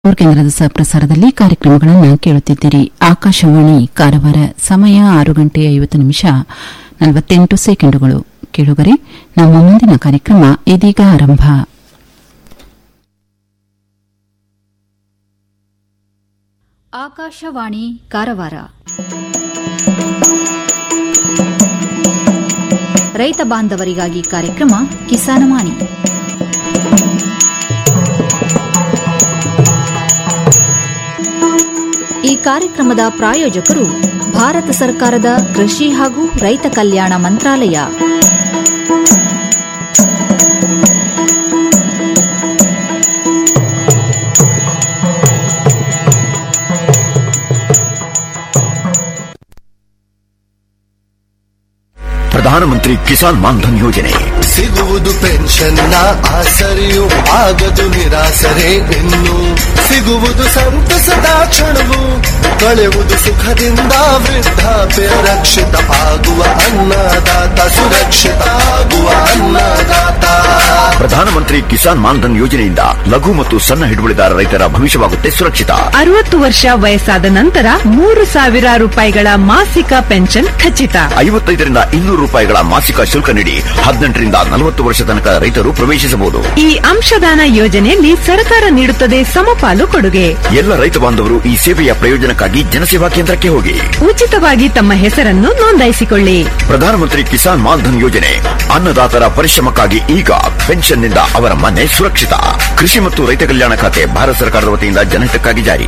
ಬೆಂಗಳೂರು ಕೇಂದ್ರದ ಸಹಪ್ರಸಾರದಲ್ಲಿ ಕಾರ್ಯಕ್ರಮಗಳನ್ನು ಕೇಳುತ್ತಿದ್ದೀರಿ ಆಕಾಶವಾಣಿ ಕಾರವಾರ ಸಮಯ ಆರು ಗಂಟೆ ಐವತ್ತು ನಿಮಿಷ ನಲವತ್ತೆಂಟು ಸೆಕೆಂಡುಗಳು ಕೇಳುಗರೆ ನಮ್ಮ ಮುಂದಿನ ಕಾರ್ಯಕ್ರಮ ಇದೀಗ ಆರಂಭ ಆಕಾಶವಾಣಿ ಕಾರವಾರ ರೈತ ಬಾಂಧವರಿಗಾಗಿ ಕಾರ್ಯಕ್ರಮ ಕಿಸಾನವಾಣಿ ಈ ಕಾರ್ಯಕ್ರಮದ ಪ್ರಾಯೋಜಕರು ಭಾರತ ಸರ್ಕಾರದ ಕೃಷಿ ಹಾಗೂ ರೈತ ಕಲ್ಯಾಣ ಮಂತ್ರಾಲಯ ಪ್ರಧಾನಮಂತ್ರಿ ಕಿಸಾನ್ ಮಾನ್ಧನ್ ಯೋಜನೆ ಸಿಗುವುದು ಪೆನ್ಷನ್ನ ಆಸರೆಯು ಆಗದು ನಿರಾಸರೆ ಇನ್ನು ಸಿಗುವುದು ಸಂತಸದ ಕ್ಷಣವು ಕಳೆಯುವುದು ಸುಖದಿಂದ ವೃದ್ಧಾಪ್ಯ ರಕ್ಷಿತ ಆಗುವ ಅನ್ನದಾತ ಸುರಕ್ಷಿತ ಆಗುವ ಅನ್ನದಾತ ಪ್ರಧಾನಮಂತ್ರಿ ಕಿಸಾನ್ ಮಾನ್ಧನ್ ಯೋಜನೆಯಿಂದ ಲಘು ಮತ್ತು ಸಣ್ಣ ಹಿಡುವಳಿದಾರ ರೈತರ ಭವಿಷ್ಯವಾಗುತ್ತೆ ಸುರಕ್ಷಿತ ಅರವತ್ತು ವರ್ಷ ವಯಸ್ಸಾದ ನಂತರ ಮೂರು ಸಾವಿರ ರೂಪಾಯಿಗಳ ಮಾಸಿಕ ಪೆನ್ಷನ್ ಖಚಿತ ಐವತ್ತೈದರಿಂದ ಇನ್ನೂರು ರೂಪಾಯಿಗಳ ಮಾಸಿಕ ಶುಲ್ಕ ನೀಡಿ ಹದಿನೆಂಟರಿಂದ ನಲವತ್ತು ವರ್ಷ ತನಕ ರೈತರು ಪ್ರವೇಶಿಸಬಹುದು ಈ ಅಂಶದಾನ ಯೋಜನೆಯಲ್ಲಿ ಸರ್ಕಾರ ನೀಡುತ್ತದೆ ಸಮಪಾಲು ಕೊಡುಗೆ ಎಲ್ಲ ರೈತ ಬಾಂಧವರು ಈ ಸೇವೆಯ ಪ್ರಯೋಜನಕ್ಕಾಗಿ ಜನಸೇವಾ ಕೇಂದ್ರಕ್ಕೆ ಹೋಗಿ ಉಚಿತವಾಗಿ ತಮ್ಮ ಹೆಸರನ್ನು ನೋಂದಾಯಿಸಿಕೊಳ್ಳಿ ಪ್ರಧಾನಮಂತ್ರಿ ಕಿಸಾನ್ ಮಾನ್ಧನ್ ಯೋಜನೆ ಅನ್ನದಾತರ ಪರಿಶ್ರಮಕ್ಕಾಗಿ ಈಗ ಪೆನ್ಷನ್ನಿಂದ ಅವರ ಮನೆ ಸುರಕ್ಷಿತ ಕೃಷಿ ಮತ್ತು ರೈತ ಕಲ್ಯಾಣ ಖಾತೆ ಭಾರತ ಸರ್ಕಾರದ ವತಿಯಿಂದ ಜನಹಿತಕ್ಕಾಗಿ ಜಾರಿ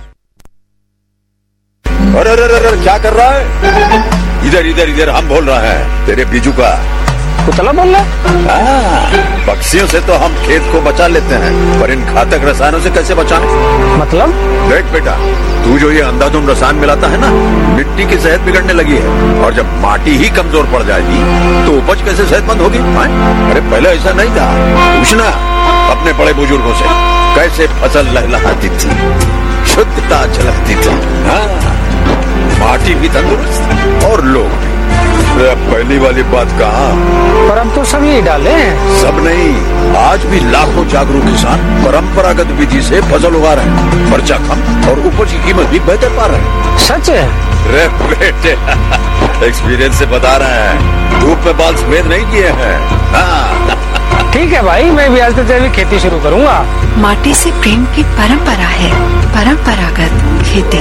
अरे अरे अरे क्या कर रहा है इधर इधर इधर हम बोल रहे हैं तेरे बीजू का कुतला बोल रहा हाँ, पक्षियों से तो हम खेत को बचा लेते हैं पर इन घातक रसायनों से कैसे बचाएं? मतलब देख बेटा तू जो ये अंधाधुंध रसायन मिलाता है ना मिट्टी की सेहत बिगड़ने लगी है और जब माटी ही कमजोर पड़ जाएगी तो उपज कैसे सेहतमंद होगी हाँ? अरे पहले ऐसा नहीं था पूछना अपने बड़े बुजुर्गों से कैसे फसल लहलहाती थी शुद्धता झलकती थी हाँ माटी भी तंदुरुस्त और लोग भी अरे अब पहली वाली बात कहा पर अब तो सब यही डाले हैं सब नहीं आज भी लाखों जागरूक किसान परंपरागत विधि से फसल उगा रहे हैं खर्चा कम और उपज की कीमत भी बेहतर पा रहे हैं सच है रे बेटे एक्सपीरियंस से बता रहे हैं धूप में बाल सफेद नहीं किए हैं हाँ ठीक है भाई मैं भी आज से जैविक खेती शुरू करूंगा माटी से प्रेम की परंपरा है परंपरागत खेती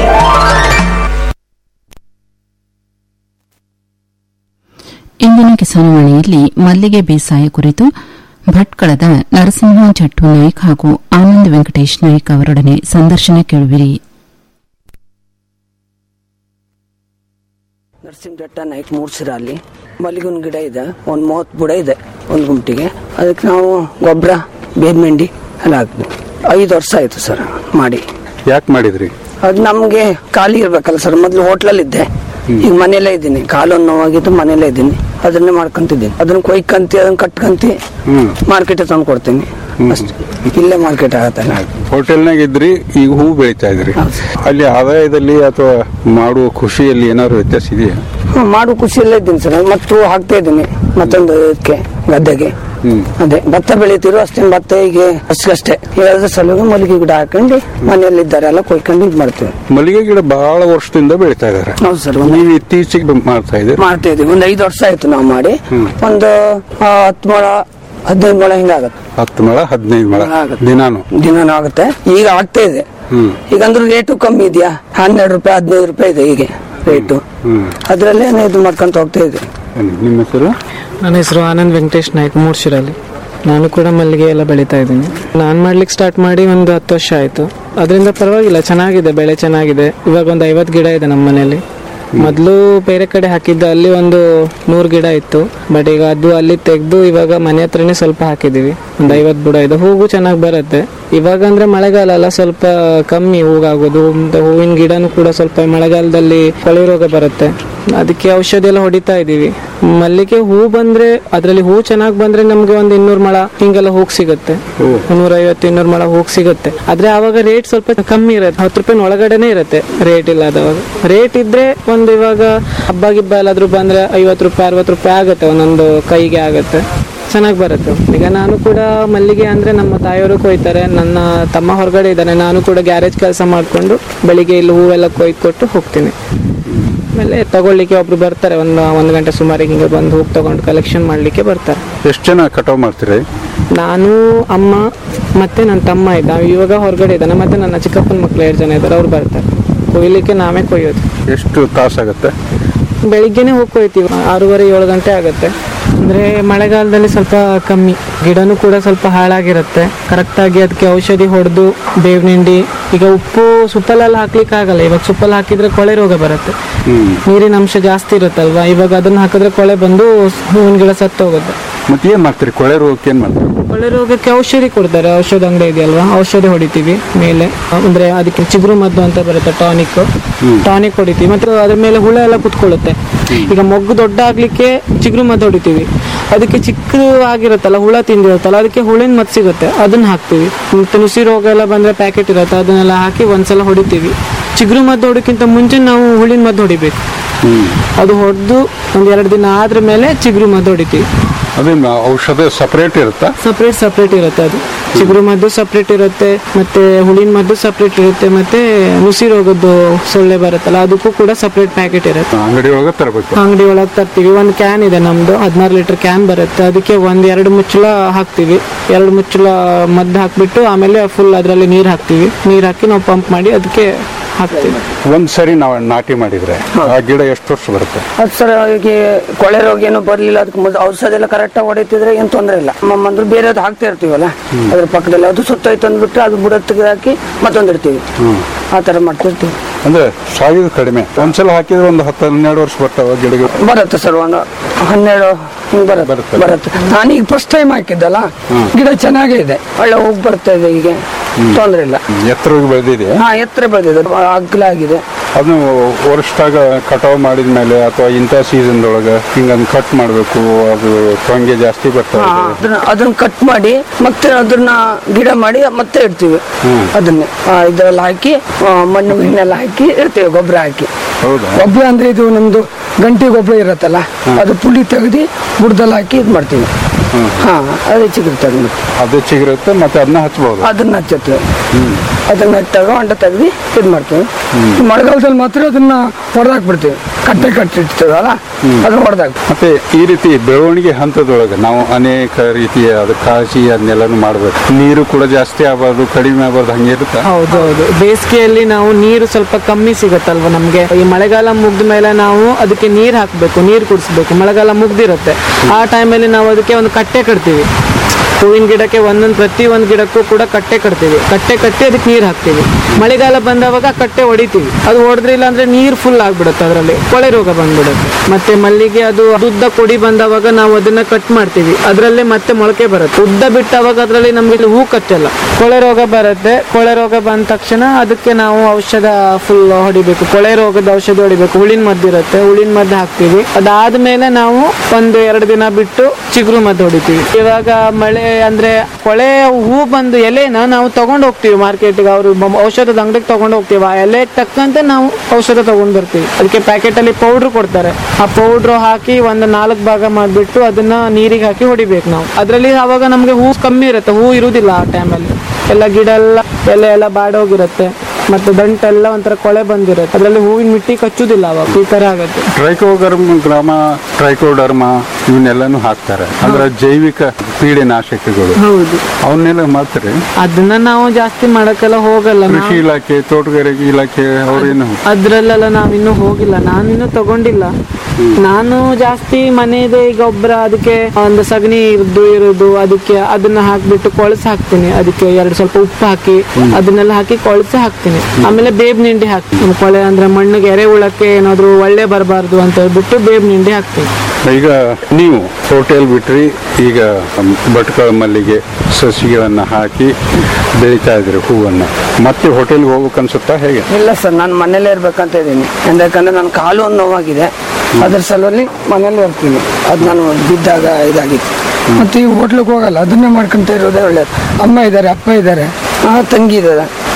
ಇಂದಿನ ಕಿಸಾನವಾಣಿಯಲ್ಲಿ ಮಲ್ಲಿಗೆ ಬೇಸಾಯ ಕುರಿತು ಭಟ್ಕಳದ ನರಸಿಂಹ ಜಟ್ಟು ನಾಯ್ಕ್ ಹಾಗೂ ಆನಂದ್ ವೆಂಕಟೇಶ್ ನಾಯ್ಕ್ ಅವರೊಡನೆ ಸಂದರ್ಶನ ಕೇಳುವಿರಿ ನರಸಿಂಹಘಟ್ಟ ನೈಟ್ ಮೂಡ್ಸಿರಲ್ಲಿ ಮಲ್ಲಿಗುನ್ ಗಿಡ ಇದೆ ಒಂದು ಮೂವತ್ತು ಬುಡ ಇದೆ ಒಂದು ಗುಂಟಿಗೆ ಅದಕ್ಕೆ ನಾವು ಗೊಬ್ಬರ ಬೇರ್ಮೆಂಡಿ ಎಲ್ಲ ಹಾಕ್ತೀವಿ ಐದು ವರ್ಷ ಆಯ್ತು ಸರ್ ಮಾಡಿ ಯಾಕೆ ಮಾಡಿದ್ರಿ ಅದು ನಮಗೆ ಖಾಲಿ ಇರ್ಬೇಕಲ್ಲ ಸರ್ ಮೊದಲು ಹೋಟ್ಲಲ್ಲಿ ಇದ್ದೆ ಈಗ ಮನೆಯಲ್ಲೇ ಇದ್ದೀನಿ ಕಾಲೊಂದು ನೋವಾಗಿದ್ದು ಮನೆಯಲ್ಲೇ ಇದ್ದೀನಿ ಅದನ್ನೇ ಮಾಡ್ಕೊಂತಿದ್ದೀನಿ ಅದನ್ನ ಕೊಯ್ಕಂತಿ ಅದನ್ನ ಕಟ್ಕಂತಿ ಹ್ಮ್. ಮಾರ್ಕೆಟ್ ತಂದು ಕೊಡ್ತೀನಿ ಅಷ್ಟೇ ಇಲ್ಲೇ ಮಾರ್ಕೆಟ್ ಆಗತ್ತಲ್ಲ ಹೋಟೆಲ್ನಾಗ ಇದ್ರಿ ಈಗ ಹೂ ಬೆಳಿತಾ ಇದ್ರಿ ಹೌದು. ಅಲ್ಲಿ ಆದಾಯದಲ್ಲಿ ಅಥವಾ ಮಾಡುವ ಖುಷಿಯಲ್ಲಿ ಏನಾದ್ರು ವ್ಯತ್ಯಾಸ ಇದೆಯಾ ಹ್ಮ್, ಮಾಡು ಖುಷಿಯಲ್ಲೇ ಇದ್ದೀನಿ ಸರ್ ಮತ್ತು ಹಾಕ್ತಾ ಇದ್ದೀನಿ ಮತ್ತೊಂದು ಇದಕ್ಕೆ ಗದ್ದೆಗೆ ಹ್ಮ್. ಅದೇ ಭತ್ತ ಬೆಳಿತಿರು ಅಷ್ಟೇ ಭತ್ತ ಈಗ ಅಷ್ಟೇ ಹೇಳೋದ್ರ ಸಲುವಾಗಿ ಮಲ್ಲಿಗೆ ಗಿಡ ಹಾಕೊಂಡು ಮನೆಯಲ್ಲಿ ಇದ್ದಾರೆ ಎಲ್ಲ ಕೊಯ್ಕೊಂಡು ಇದು ಮಾಡ್ತೇವೆ ಮಲ್ಲಿಗೆ ಗಿಡ ಬಹಳ ವರ್ಷದಿಂದ ಬೆಳಿತಾ ಇದಾರೆ ಹೌದು ಸರ್ ಒಂದು ನೀವು ಇತ್ತೀಚೆಗೆ ಮಾಡ್ತಾ ಇದ್ದೀರಿ ಮಾಡ್ತಾ ಇದೀವಿ ಒಂದು ಐದು ವರ್ಷ ಆಯ್ತು ನಾವು ಮಾಡಿ ಒಂದು ಆ, ಹತ್ತು ಮೊಳ ಹದಿನೈದು ಮೊಳ ಹಿಂಗಾಗತ್ತೆ ಹತ್ತು ಮಳ ಹದಿನೈದು ಮಳ ಆಗುತ್ತೆ. ದಿನಾನು ದಿನಾನು ಆಗುತ್ತೆ ಈಗ ಆಗ್ತಾ ಇದೆ ಹ್ಮ್. ಈಗ ಅಂದ್ರೆ ರೇಟು ಕಮ್ಮಿ ಇದೆಯಾ ಹನ್ನೆರಡು ರೂಪಾಯಿ ಹದಿನೈದು ರೂಪಾಯಿ ಇದೆ ಈಗ ರೇಟು ಹ್ಮ್. ಅದ್ರಲ್ಲೇ ಇದು ಮಾಡ್ಕೊಂತ ಹೋಗ್ತಾ ಇದೆ ಬನ್ನಿ, ನಿಮ್ಮ ಹೆಸರು ನನ್ನ ಹೆಸರು ಆನಂದ್ ವೆಂಕಟೇಶ್ ನಾಯ್ಕ್ ಮೂಡ್ಶಿರಲ್ಲಿ ನಾನು ಕೂಡ ಮಲ್ಲಿಗೆ ಎಲ್ಲ ಬೆಳೀತಾ ಇದ್ದೀನಿ ನಾನು ಮಾಡ್ಲಿಕ್ಕೆ ಸ್ಟಾರ್ಟ್ ಮಾಡಿ ಒಂದು ಹತ್ತು ವರ್ಷ ಆಯ್ತು ಅದರಿಂದ ಪರವಾಗಿಲ್ಲ ಚೆನ್ನಾಗಿದೆ ಬೆಳೆ ಚೆನ್ನಾಗಿದೆ ಇವಾಗ ಒಂದು ಐವತ್ತು ಗಿಡ ಇದೆ ನಮ್ಮ ಮನೆಯಲ್ಲಿ ಮೊದಲು ಬೇರೆ ಕಡೆ ಹಾಕಿದ್ದ ಅಲ್ಲಿ ಒಂದು ನೂರು ಗಿಡ ಇತ್ತು ಬಟ್ ಈಗ ಅದು ಅಲ್ಲಿ ತೆಗೆದು ಇವಾಗ ಮನೆ ಹತ್ರನೇ ಸ್ವಲ್ಪ ಹಾಕಿದೀವಿ ಒಂದು ಐವತ್ತು ಬುಡ ಇದೆ ಹೂವು ಚೆನ್ನಾಗಿ ಬರುತ್ತೆ ಇವಾಗ ಅಂದ್ರೆ ಮಳೆಗಾಲ ಅಲ್ಲ ಸ್ವಲ್ಪ ಕಮ್ಮಿ ಹೂಗಾಗೋದು ಮತ್ತೆ ಹೂವಿನ ಗಿಡನೂ ಕೂಡ ಸ್ವಲ್ಪ ಮಳೆಗಾಲದಲ್ಲಿ ಕೊಳೆ ರೋಗ ಬರುತ್ತೆ ಅದಕ್ಕೆ ಔಷಧಿ ಎಲ್ಲ ಹೊಡಿತಾ ಇದೀವಿ ಮಲ್ಲಿಗೆ ಹೂ ಬಂದ್ರೆ ಅದ್ರಲ್ಲಿ ಹೂ ಚೆನ್ನಾಗಿ ಬಂದ್ರೆ ನಮ್ಗೆ ಒಂದು ಇನ್ನೂರು ಮಳ ಹಿಂಗೆಲ್ಲ ಹೋಗ್ ಸಿಗುತ್ತೆ ನೂರ ಐವತ್ತು ಇನ್ನೂರು ಮಳ ಹೋಗ್ ಸಿಗುತ್ತೆ ಆದ್ರೆ ಆವಾಗ ರೇಟ್ ಸ್ವಲ್ಪ ಕಮ್ಮಿ ಇರುತ್ತೆ ಹತ್ತು ರೂಪಾಯಿ ಒಳಗಡೆನೆ ಇರುತ್ತೆ ರೇಟ್ ಇಲ್ಲದವಾಗ ರೇಟ್ ಇದ್ರೆ ಒಂದು ಇವಾಗ ಹಬ್ಬ ಗಿಬ್ಬ ಎಲ್ಲಾದ್ರೂ ಬಂದ್ರೆ ಐವತ್ತು ರೂಪಾಯಿ ಅರವತ್ತು ರೂಪಾಯಿ ಆಗುತ್ತೆ ಒಂದೊಂದು ಕೈಗೆ ಆಗುತ್ತೆ ಚೆನ್ನಾಗಿ ಬರುತ್ತೆ ಈಗ ನಾನು ಕೂಡ ಮಲ್ಲಿಗೆ ಅಂದ್ರೆ ನಮ್ಮ ತಾಯಿಯವರು ಕೊಯ್ತಾರೆ ನನ್ನ ತಮ್ಮ ಹೊರಗಡೆ ಇದ್ದಾನೆ ನಾನು ಕೂಡ ಗ್ಯಾರೇಜ್ ಕೆಲಸ ಮಾಡಿಕೊಂಡು ಬೆಳಿಗ್ಗೆ ಇಲ್ಲಿ ಹೂವೆಲ್ಲ ಕೊಯ್ದು ಕೊಟ್ಟು ಹೋಗ್ತೀನಿ ಆಮೇಲೆ ತಗೊಳ್ಳಿಕ್ಕೆ ಒಬ್ರು ಬರ್ತಾರೆ ಒಂದು ಒಂದು ಗಂಟೆ ಸುಮಾರಿಗೆ ಹಿಂಗೆ ಬಂದು ಹೂವು ತಗೊಂಡು ಕಲೆಕ್ಷನ್ ಮಾಡಲಿಕ್ಕೆ ಬರ್ತಾರೆ ಎಷ್ಟು ಜನ ಕಟಾವ್ ಮಾಡ್ತೀರಿ ನಾನು ಅಮ್ಮ ಮತ್ತೆ ನನ್ನ ತಮ್ಮ ಇದ್ದ ಅವ್ನು ಇವಾಗ ಹೊರಗಡೆ ಇದ್ದಾನೆ ಮತ್ತೆ ನನ್ನ ಚಿಕ್ಕಪ್ಪನ ಮಕ್ಳು ಎರಡು ಜನ ಇದ್ದಾರೆ ಅವ್ರು ಬರ್ತಾರೆ ಕೊಯ್ಲಿಕ್ಕೆ ನಾವೇ ಕೊಯ್ಯೋದು ಎಷ್ಟು ತಾಸಾಗತ್ತೆ ಬೆಳಿಗ್ಗೆನೆ ಹೋಗಿ ಕೊಯ್ತೀವಿ ಆರೂವರೆ ಏಳು ಗಂಟೆ ಆಗುತ್ತೆ ಅಂದ್ರೆ ಮಳೆಗಾಲದಲ್ಲಿ ಸ್ವಲ್ಪ ಕಮ್ಮಿ ಗಿಡನೂ ಕೂಡ ಸ್ವಲ್ಪ ಹಾಳಾಗಿರುತ್ತೆ ಕರೆಕ್ಟಾಗಿ ಅದಕ್ಕೆ ಔಷಧಿ ಹೊಡೆದು ಬೇವಿನ ಹಿಂಡಿ ಈಗ ಉಪ್ಪು ಸುಪ್ಪಲೆಲ್ಲ ಹಾಕ್ಲಿಕ್ಕೆ ಆಗಲ್ಲ ಇವಾಗ ಸುಪ್ಪಲ್ಲಿ ಹಾಕಿದ್ರೆ ಕೊಳೆ ರೋಗ ಬರುತ್ತೆ ನೀರಿನ ಅಂಶ ಜಾಸ್ತಿ ಇರುತ್ತಲ್ವಾ ಇವಾಗ ಅದನ್ನ ಹಾಕಿದ್ರೆ ಕೊಳೆ ಬಂದು ಹೂವಿನ ಗಿಡ ಸತ್ತೋಗುತ್ತೆ ಮತ್ತೆ ಏನ್ ಮಾಡ್ತೀರಿ ಕೊಳೆ ರೋಗಕ್ಕೆ ಏನ್ ಮಾಡ್ತೀರಿ ಕೊಳೆ ರೋಗಕ್ಕೆ ಔಷಧಿ ಕೊಡ್ತಾರೆ ಔಷಧ ಅಂಗಡಿ ಇದೆಯಲ್ವಾ ಔಷಧಿ ಹೊಡಿತೀವಿ ಮೇಲೆ ಅಂದ್ರೆ ಅದಕ್ಕೆ ಚಿಗುರು ಮದ್ದು ಅಂತ ಬರುತ್ತೆ ಟಾನಿಕ್ ಟಾನಿಕ್ ಹೊಡಿತೀವಿ ಮತ್ತೆ ಅದ್ರ ಮೇಲೆ ಹುಳ ಎಲ್ಲ ಕುತ್ಕೊಳ್ಳುತ್ತೆ ಈಗ ಮೊಗ್ಗು ದೊಡ್ಡ ಆಗ್ಲಿಕ್ಕೆ ಚಿಗುರು ಮದ್ದು ಹೊಡಿತೀವಿ ಅದಕ್ಕೆ ಚಿಕ್ಕ ಆಗಿರುತ್ತಲ್ಲ ಹುಳ ತಿಂದಿರುತ್ತಲ್ಲ ಅದಕ್ಕೆ ಹುಳಿನ ಮದ್ದು ಸಿಗುತ್ತೆ ಅದನ್ನ ಹಾಕ್ತೀವಿ ಮತ್ತೆ ನುಸಿ ರೋಗ ಎಲ್ಲ ಬಂದ್ರೆ ಪ್ಯಾಕೆಟ್ ಇರುತ್ತೆ ಅದನ್ನೆಲ್ಲ ಹಾಕಿ ಒಂದ್ಸಲ ಹೊಡಿತೀವಿ ಚಿಗುರು ಮದ್ದು ಹೊಡೋಕ್ಕಿಂತ ಮುಂಚೆ ನಾವು ಹುಳಿನ ಮದ್ದು ಹೊಡಿಬೇಕು ಅದು ಹೊಡೆದು ಒಂದ್ ಎರಡು ದಿನ ಆದ್ರ ಮೇಲೆ ಚಿಗುರು ಮದ್ದು ಹೊಡಿತೀವಿ ಅದೇ ಔಷಧ ಸಪರೇಟ್ ಇರುತ್ತಾ ಸಪ್ರೇಟ್ ಸಪ್ರೇಟ್ ಇರುತ್ತೆ ಅದು ಚಿಗುರು ಮದ್ದು ಸಪ್ರೇಟ್ ಇರುತ್ತೆ ಮತ್ತೆ ಹುಳಿನ ಮದ್ದು ಸಪ್ರೇಟ್ ಇರುತ್ತೆ ಮತ್ತೆ ನುಸಿ ರೋಗದ್ದು ಸೊಳ್ಳೆ ಬರುತ್ತಲ್ಲ ಅದಕ್ಕೂ ಕೂಡ ಸಪ್ರೇಟ್ ಪ್ಯಾಕೆಟ್ ಇರುತ್ತೆ ಅಂಗಡಿ ಒಳಗೆ ತರಬೇಕು ಅಂಗಡಿ ಒಳಗೆ ತರ್ತೀವಿ ಒಂದು ಕ್ಯಾನ್ ಇದೆ ನಮ್ದು ಹದಿನಾರು ಲೀಟರ್ ಕ್ಯಾನ್ ಬರುತ್ತೆ ಅದಕ್ಕೆ ಒಂದ್ ಎರಡು ಮುಚ್ಚಳ ಹಾಕ್ತಿವಿ ಎರಡು ಮುಚ್ಚಳ ಮದ್ದು ಹಾಕ್ಬಿಟ್ಟು ಆಮೇಲೆ ಫುಲ್ ಅದರಲ್ಲಿ ನೀರು ಹಾಕ್ತಿವಿ ನೀರು ಹಾಕಿ ನಾವು ಪಂಪ್ ಮಾಡಿ ಅದಕ್ಕೆ ಹಾಕ್ತೀವಿ ಒಂದ್ ಸರಿ ನಾವು ನಾಟಿ ಮಾಡಿದ್ರೆ ಆ ಗಿಡ ಎಷ್ಟು ವರ್ಷ ಬರುತ್ತೆ ಅದು ಸರ್ ಈಗ ಕೊಳೆ ರೋಗ ಏನು ಬರ್ಲಿಲ್ಲ ಅದಕ್ಕೆ ಮೊದ್ಲು ಔಷಧ ಎಲ್ಲ ಕರೆಕ್ಟ್ ಆಗಿ ಹೊಡಿತಿದ್ರೆ ಏನು ತೊಂದರೆ ಇಲ್ಲ ನಮ್ಮ ಅಂದ್ರೆ ಬೇರೆದು ಹಾಕ್ತಾ ಇರ್ತೀವಲ್ಲ ಅದ್ರ ಪಕ್ಕದಲ್ಲಿ ಅದು ಸುತ್ತೋಯ್ತು ಅಂದ್ಬಿಟ್ಟು ಅದು ಬುಡ ತೆಗೆದಾಕಿ ಮತ್ತೊಂದು ಇಡ್ತೀವಿ ಆ ತರ ಮಾಡ್ತಿರ್ತೀವಿ ಅಂದ್ರೆ ಸಾಯೋದು ಕಡಿಮೆ ಒಂದ್ಸಲ ಹಾಕಿದ್ರೆ ಒಂದು ಹತ್ತು ಹನ್ನೆರಡು ವರ್ಷ ಬರ್ತಾವ ಗಿಡಗಳು ಬರುತ್ತೆ ಸರ್ ಒಂದು ಹನ್ನೆರಡು ಹಿಂಗ್ ಬರುತ್ತೆ ಬರುತ್ತೆ. ಬರುತ್ತೆ ನಾನೀಗ ಫಸ್ಟ್ ಟೈಮ್ ಹಾಕಿದ್ದಲ್ಲ ಗಿಡ ಚೆನ್ನಾಗೇ ಇದೆ ಒಳ್ಳೆ ಹೋಗಿ ಬರ್ತಾ ಇದೆ ಈಗ ತೊಂದರೆ ಇಲ್ಲ ಎತ್ತರವಾಗಿ ಬೆಳೆದಿದೆ ಹಾ ಎತ್ತರ ಬೆಳೆದಿದೆ ಅಗ್ಲ ಆಗಿದೆ ಅದನ್ನು ವರ್ಷದಾಗ ಕಟಾವ್ ಮಾಡಿದ್ಮೇಲೆ ಅಥವಾ ಇಂಥ ಸೀಸನ್ ಒಳಗ ಹಿಂಗ ಕಟ್ ಮಾಡ್ಬೇಕು ಅದು ತೊಂಗೆ ಜಾಸ್ತಿ ಬರ್ತಾವ ಹಾ, ಅದನ್ನ ಅದನ್ನ ಕಟ್ ಮಾಡಿ ಮತ್ತೆ ಅದನ್ನ ಗಿಡ ಮಾಡಿ ಮತ್ತೆ ಇಡ್ತೀವಿ ಅದನ್ನ ಆ, ಇದ್ರಲ್ಲಿ ಹಾಕಿ ಆ, ಮಣ್ಣು ಗಿಣ್ಣೆಲ್ಲ ಹಾಕಿ ಇಡ್ತೀವಿ ಗೊಬ್ಬರ ಹಾಕಿ ಹೌದಾ ಗೊಬ್ಬರ ಅಂದ್ರೆ ಇದು ನಮ್ದು ಗಂಟೆ ಗೊಬ್ಬರ ಇರತ್ತಲ್ಲ ಅದು ಪುಡಿ ತೆಗೆದು ಬುಡದಲ್ಲಿ ಹಾಕಿ ಇದು ಮಾಡ್ತೀವಿ ಹಾ ಅದೇ ಚಿಗುರ್ತದೆ ಮತ್ತೆ. ಅದೇ ಚಿಗುರುತ್ತೆ ಮತ್ತೆ ಅದನ್ನ ಹಚ್ಬಹುದು ಅದನ್ನ ಹಚ್ಚುತ್ತೆ ಅದನ್ನ ಹಚ್ಚಾಗ ಹೊಂಡ ತೆಗ್ದು ಇದು ಮಾಡ್ತೀವಿ ಮಳೆಗಾಲದಲ್ಲಿ ಮಾತ್ರ ಅದನ್ನ ಹೊಡೆದಾಕ್ಬಿಡ್ತೀವಿ ಕಟ್ಟೆ ಕಟ್ಟಿರ್ತೀವಲ್ಲ ಅದನ್ನ ಹೊಡೆದಾಕ್ ಮತ್ತೆ ಈ ರೀತಿ ಬೆಳವಣಿಗೆ ಹಂತದೊಳಗೆ ನಾವು ಅನೇಕ ರೀತಿಯ ಅದು ಕಾಳಜಿ ಅದನ್ನೆಲ್ಲನೂ ಮಾಡ್ಬೇಕು ನೀರು ಕೂಡ ಜಾಸ್ತಿ ಆಗಬಾರ್ದು ಕಡಿಮೆ ಆಗಬಾರ್ದು ಹಂಗೆ ಇರುತ್ತಾ ಹೌದೌದು ಬೇಸಿಗೆಯಲ್ಲಿ ನಾವು ನೀರು ಸ್ವಲ್ಪ ಕಮ್ಮಿ ಸಿಗತ್ತಲ್ವ ನಮ್ಗೆ ಈ ಮಳೆಗಾಲ ಮುಗ್ದ ಮೇಲೆ ನಾವು ಅದಕ್ಕೆ ನೀರ್ ಹಾಕ್ಬೇಕು ನೀರ್ ಕುಡಿಸ್ಬೇಕು ಮಳೆಗಾಲ ಮುಗ್ದಿರುತ್ತೆ ಆ ಟೈಮಲ್ಲಿ ನಾವು ಅದಕ್ಕೆ ಒಂದು ಕಟ್ಟೆ ಕಟ್ತೀವಿ ಹೂವಿನ ಗಿಡಕ್ಕೆ ಒಂದೊಂದು ಪ್ರತಿ ಒಂದು ಗಿಡಕ್ಕೂ ಕೂಡ ಕಟ್ಟೆ ಕಟ್ತೀವಿ ಕಟ್ಟೆ ಕಟ್ಟಿ ಅದಕ್ಕೆ ನೀರು ಹಾಕ್ತೀವಿ ಮಳೆಗಾಲ ಬಂದವಾಗ ಕಟ್ಟೆ ಹೊಡಿತೀವಿ ಅದು ಹೊಡೆದ್ರಿಲ್ಲ ಅಂದ್ರೆ ನೀರು ಫುಲ್ ಆಗ್ಬಿಡುತ್ತೆ ಅದರಲ್ಲಿ ಕೊಳೆ ರೋಗ ಬಂದ್ಬಿಡುತ್ತೆ ಮತ್ತೆ ಮಲ್ಲಿಗೆ ಅದು ಉದ್ದ ಕೊಡಿ ಬಂದವಾಗ ನಾವು ಅದನ್ನ ಕಟ್ ಮಾಡ್ತೀವಿ ಅದರಲ್ಲೇ ಮತ್ತೆ ಮೊಳಕೆ ಬರುತ್ತೆ ಉದ್ದ ಬಿಟ್ಟವಾಗ ಅದರಲ್ಲಿ ನಮ್ಗೆ ಹೂ ಕಚ್ಚಲ್ಲ ಕೊಳೆ ರೋಗ ಬರುತ್ತೆ ಕೊಳೆ ರೋಗ ಬಂದ ತಕ್ಷಣ ಅದಕ್ಕೆ ನಾವು ಔಷಧ ಫುಲ್ ಹೊಡಿಬೇಕು ಕೊಳೆ ರೋಗದ ಔಷಧ ಹೊಡಿಬೇಕು ಹುಳಿನ ಮದ್ದು ಇರುತ್ತೆ ಹುಳಿನ ಮದ್ದು ಹಾಕ್ತೀವಿ ಅದಾದ್ಮೇಲೆ ನಾವು ಒಂದು ಎರಡು ದಿನ ಬಿಟ್ಟು ಚಿಗುರು ಮದ್ದು ಹೊಡಿತೀವಿ ಇವಾಗ ಮಳೆ ಅಂದ್ರೆ ಕೊಳೆ ಹೂ ಬಂದು ಎಲೆನ ನಾವು ತಗೊಂಡ್ ಹೋಗ್ತೀವಿ ಮಾರ್ಕೆಟ್ಗೆ ಅವರು ಔಷಧದ ಅಂಗಡಿಗೆ ತಗೊಂಡ್ ಹೋಗ್ತೀವಿ ಆ ಎಲೆ ತಕ್ಕಂತೆ ನಾವು ಔಷಧ ತಗೊಂಡ್ ಬರ್ತೀವಿ ಅದಕ್ಕೆ ಪ್ಯಾಕೆಟ್ ಅಲ್ಲಿ ಪೌಡ್ರ್ ಕೊಡ್ತಾರೆ ಆ ಪೌಡ್ರ್ ಹಾಕಿ ಒಂದು ನಾಲ್ಕು ಭಾಗ ಮಾಡ್ಬಿಟ್ಟು ಅದನ್ನ ನೀರಿಗೆ ಹಾಕಿ ಹೊಡಿಬೇಕು ನಾವು ಅದರಲ್ಲಿ ಅವಾಗ ನಮ್ಗೆ ಹೂ ಕಮ್ಮಿ ಇರುತ್ತೆ ಹೂ ಇರುವುದಿಲ್ಲ ಆ ಟೈಮಲ್ಲಿ ಎಲ್ಲ ಗಿಡ ಎಲ್ಲ ಎಲೆ ಎಲ್ಲ ಬಾಡೋಗಿರುತ್ತೆ ಮತ್ತೆ ದಂಟೆಲ್ಲ ಒಂಥರ ಕೊಳೆ ಬಂದಿರುತ್ತೆ ಅದರಲ್ಲಿ ಹೂವಿನ ಮಿಟ್ಟಿ ಕಚ್ಚುದಿಲ್ಲ ಅವಾಗ ಈ ತರ ಆಗುತ್ತೆ ಟ್ರೈಕೋಗರ್ಮ ಗ್ರಾಮ ಟ್ರೈಕೋಡರ್ಮ ಇವನ್ನೆಲ್ಲಾನು ಹಾಕ್ತಾರೆ ಅಂದ್ರೆ ಜೈವಿಕ ಪೀಡೆನಾಶಕಗಳು ಹೌದು ಅವನ್ನೆಲ್ಲ ಮಾಡ್ತಾರೆ ಅದನ್ನ ನಾವು ಜಾಸ್ತಿ ಮಾಡಕ್ಕೆಲ್ಲ ಹೋಗಲ್ಲ ನಾವು ಕೃಷಿ ಇಲಾಖೆ ತೋಟಗಾರಿಕೆ ಇಲಾಖೆ ಅವ್ರೇನು ಅದ್ರಲ್ಲೆಲ್ಲ ನಾವಿನ್ನೂ ಹೋಗಿಲ್ಲ ನಾನಿನ್ನೂ ತಗೊಂಡಿಲ್ಲ ನಾನು ಜಾಸ್ತಿ ಮನೆಯದೇ ಗೊಬ್ಬರ ಅದಕ್ಕೆ ಒಂದು ಸಗಣಿ ಇರುದು ಇರುದು ಅದಕ್ಕೆ ಅದನ್ನ ಹಾಕ್ಬಿಟ್ಟು ಕೊಳಸ ಹಾಕ್ತೀನಿ ಅದಕ್ಕೆ ಎರಡು ಸ್ವಲ್ಪ ಉಪ್ಪು ಹಾಕಿ ಅದನ್ನೆಲ್ಲ ಹಾಕಿ ಕೊಳಸ ಹಾಕ್ತೀನಿ ಆಮೇಲೆ ಬೇಬ್ ನಿಂಡಿ ಹಾಕ್ತೀನಿ ಕೊಳೆ ಅಂದ್ರೆ ಮಣ್ಣಿಗೆ ಎರೆಹುಳಕ್ಕೆ ಏನಾದ್ರು ಒಳ್ಳೆ ಬರಬಾರ್ದು ಅಂತ ಹೇಳ್ಬಿಟ್ಟು ಬೇಬ್ ನಿಂಡಿ ಹಾಕ್ತೀನಿ ಈಗ ನೀವು ಹೋಟೆಲ್ ಬಿಟ್ರಿ ಈಗ ಭಟ್ಕಳ ಮಲ್ಲಿಗೆ ಸಸಿಗಳನ್ನ ಹಾಕಿ ಬೆಳೀತಾ ಇದ್ರಿ ಹೂವನ್ನ ಮತ್ತೆ ಹೋಟೆಲ್ಗೆ ಹೋಗ್ಬೇಕು ಅನ್ಸುತ್ತಾ ಹೇಗೆ ಇಲ್ಲ ಸರ್ ನಾನು ಮನೇಲೇ ಇರ್ಬೇಕಂತ ಇದ್ದೀನಿ ಯಾಕಂದ್ರೆ ನನ್ನ ಕಾಲು ಒಂದು ನೋವಾಗಿದೆ ಅದ್ರ ಸಲುವಾಗಿ ಮನೇಲೇ ಇರ್ತೀನಿ ಅದು ನಾನು ಬಿದ್ದಾಗ ಇದಾಗಿತ್ತು ಮತ್ತೆ ಈ ಹೋಟ್ಲಿಗೆ ಹೋಗಲ್ಲ ಅದನ್ನೇ ಮಾಡ್ಕೊಂತ ಇರೋದೇ ಒಳ್ಳೇದು ಅಮ್ಮ ಇದ್ದಾರೆ ಅಪ್ಪ ಇದ್ದಾರೆ ಆ ತಂಗಿ ಇದ್ದಾರೆ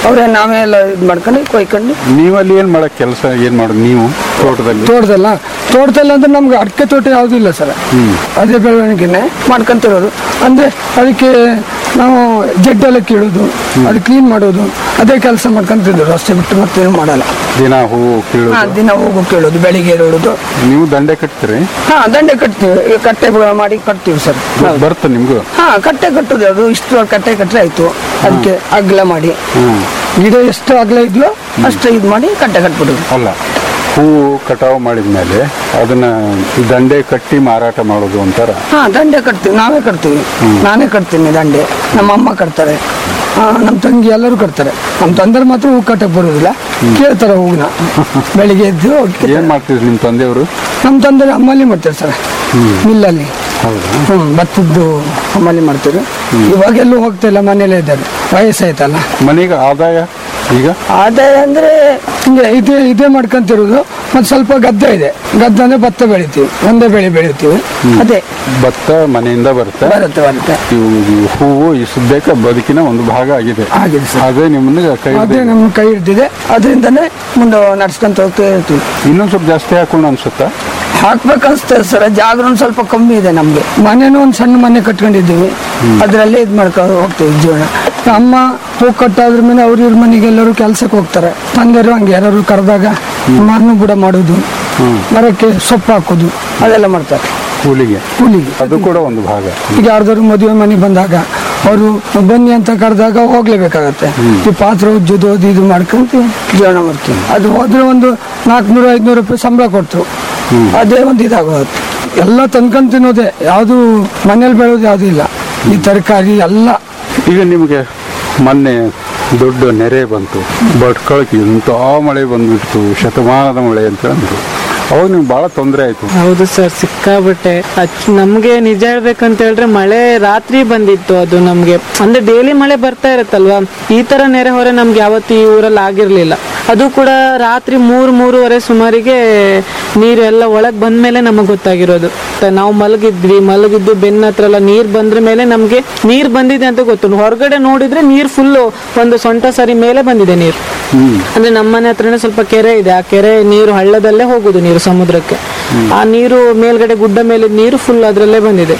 ಅವರೇ ನಾವೇ ಎಲ್ಲ ಇದು ಮಾಡ್ಕೊಂಡು ಕೊಯ್ಕೊಂಡು ನೀವಲ್ಲಿ ಏನ್ ಮಾಡಕ್ ಕೆಲಸ ಏನ್ ಮಾಡೋದು ನೀವು ತೋಟದಲ್ಲಿ ತೋಟದಲ್ಲ ತೋಟದಲ್ಲಿ ಅಂದ್ರೆ ನಮ್ಗೆ ಅಡಿಕೆ ತೋಟ ಯಾವುದೂ ಇಲ್ಲ ಸರ್ ಅದೇ ಬೆಳವಣಿಗೆನೆ ಮಾಡ್ಕೊಂತಿರೋದು ಅಂದ್ರೆ ಅದಕ್ಕೆ ನಾವು ಜಡ್ಡೆಲ್ಲ ಕೀಳೋದು ಅದು ಕ್ಲೀನ್ ಮಾಡೋದು ಅದೇ ಕೆಲಸ ಮಾಡ್ಕೊಂತಿದ್ರು ಅಷ್ಟೇ ಬಿಟ್ಟು ಮತ್ತೇನು ಮಾಡಲ್ಲ ದಿನ ಹೂವು ಹಾ, ಕೀಳೋದು ದಿನ ಹೋಗು ಕೇಳೋದು ಬೆಳಿಗ್ಗೆ ಏಳೋದು ನೀವು ದಂಡೆ ಕಟ್ತೀರಿ ಹಾ ದಂಡೆ ಕಟ್ತೀವಿ ಈ ಕಟ್ಟೆ ಮಾಡಿ ಕಟ್ತೀವಿ ಸರ್ ಬರ್ತ ನಿಮ್ಗೂ ಹಾ ಕಟ್ಟೆ ಕಟ್ಟೋದು ಅದು ಇಷ್ಟು ಕಟ್ಟೆ ಕಟ್ಟರೆ ಆಯ್ತು ಅದಕ್ಕೆ ಅಗ್ಲ ಮಾಡಿ ಹ್ಮ್ ಗಿಡ ಎಷ್ಟು ಅಗ್ಲ ಇದ್ಯೋ ಅಷ್ಟು ಇದು ಮಾಡಿ ಕಟ್ಟೆ ಕಟ್ಬಿಡೋದು ಅಲ್ಲ ಹೂವು ಕಟಾವು ಮಾಡಿದ್ಮೇಲೆ ಅದನ್ನ ದಂಡೆ ಕಟ್ಟಿ ಮಾರಾಟ ಮಾಡೋದು ಅಂತಾರ ಹಾ ದಂಡೆ ಕಟ್ತೀವಿ ನಾವೇ ಕಟ್ತೀವಿ ನಾನೇ ಕಟ್ತೀನಿ ದಂಡೆ ನಮ್ಮ ಅಮ್ಮ ಕಟ್ತಾರೆ ಆ, ನಮ್ಮ ತಂಗಿ ಎಲ್ಲರೂ ಕಟ್ತಾರೆ ನಮ್ಮ ತಂದ್ರೆ ಮಾತ್ರ ಹೂ ಕಟ್ಟಕ್ಕೆ ಬರೋದಿಲ್ಲ ಕೇಳ್ತಾರೆ ಹೂವಿನ ಬೆಳಿಗ್ಗೆ ಎದ್ದು ಹೋಗಿ ಏನ್ ಮಾಡ್ತಿದ್ರು ನಿಮ್ ತಂದೆಯವರು ನಮ್ಮ ತಂದೆ ಅಮ್ಮಲ್ಲಿ ಮಾಡ್ತಾರೆ ಸರ್ ಮಿಲ್ಲಲ್ಲಿ ಹೌದಾ ಹ್ಮ್ ಭತ್ತದ್ದು ಅಮ್ಮಲ್ಲಿ ಮಾಡ್ತಾರೆ ಇವಾಗೆಲ್ಲೂ ಹೋಗ್ತಾ ಇಲ್ಲ ಮನೇಲೇ ಇದ್ದಾರೆ ವಯಸ್ಸಾಯ್ತಲ್ಲ ಮನೆಗೆ ಆದಾಯ ಈಗ ಆದಾಯ ಅಂದ್ರೆ ಹಿಂಗೆ ಇದೇ ಇದೇ ಮಾಡ್ಕೊಂತಿರೋದು ಮತ್ತೆ ಸ್ವಲ್ಪ ಗದ್ದೆ ಇದೆ ಗದ್ದೆ ಅಂದ್ರೆ ಭತ್ತ ಬೆಳಿತೀವಿ ಒಂದೇ ಬೆಳೆ ಬೆಳಿತೀವಿ ಅದೇ ಭತ್ತ ಮನೆಯಿಂದ ಬರುತ್ತೆ ಬರುತ್ತೆ ಬರುತ್ತೆ ಇವು ಈ ಹೂವು ಈ ಸದ್ಯಕ್ಕೆ ಬದುಕಿನ ಒಂದು ಭಾಗ ಆಗಿದೆ ಆಗಿದೆ ಸರ್. ಅದೇ ನಿಮ್ಮನ್ನ ಕೈ ಅದೇ ನಮ್ಮ ಕೈ ಹಿಡ್ದಿದೆ ಅದರಿಂದನೇ ಮುಂದೆ ನಡ್ಸ್ಕೊಂತ ಹೋಗ್ತಾ ಇರ್ತೀವಿ ಇನ್ನೊಂದ್ ಸ್ವಲ್ಪ ಜಾಸ್ತಿ ಹಾಕೊಂಡು ಅನ್ಸುತ್ತಾ ಹಾಕ್ಬೇಕನ್ಸ್ತದೆ ಸರ್ ಜಾಗ ಒಂದ್ ಸ್ವಲ್ಪ ಕಮ್ಮಿ ಇದೆ ನಮ್ಗೆ ಮನೇನು ಒಂದ್ ಸಣ್ಣ ಮನೆ ಕಟ್ಕೊಂಡಿದ್ದೀವಿ ಅದ್ರಲ್ಲೇ ಇದ್ ಮಾಡ್ಕೊಂಡು ಹೋಗ್ತೀವಿ ಜೀವನ ಅಮ್ಮ ಹೂ ಕಟ್ಟಾದ್ರ ಮೇಲೆ ಅವ್ರ ಇವ್ರ ಮನೆಗೆ ಎಲ್ಲರೂ ಕೆಲ್ಸಕ್ಕೆ ಹೋಗ್ತಾರೆ ತಂದೆರು ಹಂಗೆ ಯಾರು ಕರೆದಾಗ ಮರನು ಬುಡ ಮಾಡೋದು ಮರಕ್ಕೆ ಸೊಪ್ಪು ಹಾಕೋದು ಅದೆಲ್ಲ ಮಾಡ್ತಾರೆ ಕೂಲಿಗೆ ಕೂಲಿಗೆ ಅದು ಕೂಡ ಒಂದು ಭಾಗ ಈಗ ಯಾರ್ದಾದ್ರು ಮದುವೆ ಮನೆಗೆ ಬಂದಾಗ ಅವರು ಬನ್ನಿ ಅಂತ ಕರೆದಾಗ ಹೋಗ್ಲೇಬೇಕಾಗತ್ತೆ ಈ ಪಾತ್ರ ಉಜ್ಜೋದು ಅದು ಇದು ಮಾಡ್ಕೊಂತ ಜೀವನ ಮಾಡ್ತೀವಿ ಅದು ಹೋದ್ರೆ ಒಂದು ನಾಲ್ಕುನೂರು ಐದ್ನೂರು ರೂಪಾಯಿ ಸಂಬಳ ಕೊಡ್ತು ಅದೇ ಒಂದು ಇದಾಗೋದು ಎಲ್ಲ ತಂದ್ಕೊಂಡ್ ತಿನ್ನೋದೇ ಯಾವುದು ಮನೇಲಿ ಬೆಳೆಯೋದು ಯಾವುದು ಇಲ್ಲ ಈ ತರಕಾರಿ ಎಲ್ಲ ಈಗ ನಿಮಗೆ ಮೊನ್ನೆ ದೊಡ್ಡ ನೆರೆ ಬಂತು ಬಟ್ಕಳಕ್ಕೆ ಎಂತ ಮಳೆ ಬಂದ್ಬಿಡ್ತು ಶತಮಾನದ ಮಳೆ ಅಂತ ಅಂದ್ರು ಅವಾಗ ನಿಮ್ಗೆ ಬಹಳ ತೊಂದರೆ ಆಯ್ತು ಹೌದು ಸರ್ ಸಿಕ್ಕಾಬಟ್ಟೆ ಅಚ್ ನಮ್ಗೆ ನಿಜ ಹೇಳ್ಬೇಕಂತ ಹೇಳಿದ್ರೆ ಮಳೆ ರಾತ್ರಿ ಬಂದಿತ್ತು ಅದು ನಮ್ಗೆ ಅಂದ್ರೆ ಡೈಲಿ ಮಳೆ ಬರ್ತಾ ಇರುತ್ತಲ್ವಾ ಈ ತರ ನೆರೆ ಹೊರೆ ನಮ್ಗೆ ಯಾವತ್ತು ಈ ಊರಲ್ಲಿ ಆಗಿರ್ಲಿಲ್ಲ ಅದು ಕೂಡ ರಾತ್ರಿ ಮೂರ್ ಮೂರುವರೆ ಸುಮಾರಿಗೆ ನೀರು ಎಲ್ಲ ಒಳಗ್ ಬಂದ್ಮೇಲೆ ನಮಗ್ ಗೊತ್ತಾಗಿರೋದು ತ- ನಾವು ಮಲಗಿದ್ವಿ ಮಲಗಿದ್ದು ಬೆನ್ನ ಹತ್ರ ಎಲ್ಲ ನೀರ್ ಬಂದ್ರ ಮೇಲೆ ನಮ್ಗೆ ನೀರ್ ಬಂದಿದೆ ಅಂತ ಗೊತ್ತು ಹೊರಗಡೆ ನೋಡಿದ್ರೆ ನೀರ್ ಫುಲ್ ಒಂದು ಸೊಂಟ ಸರಿ ಮೇಲೆ ಬಂದಿದೆ ನೀರು ಅಂದ್ರೆ ನಮ್ಮನೆ ಹತ್ರನೇ ಸ್ವಲ್ಪ ಕೆರೆ ಇದೆ ಆ ಕೆರೆ ನೀರು ಹಳ್ಳದಲ್ಲೇ ಹೋಗುದು ನೀರು ಸಮುದ್ರಕ್ಕೆ ಆ ನೀರು ಮೇಲ್ಗಡೆ ಗುಡ್ಡ ಮೇಲೆ ನೀರು ಫುಲ್ ಅದ್ರಲ್ಲೇ ಬಂದಿದೆ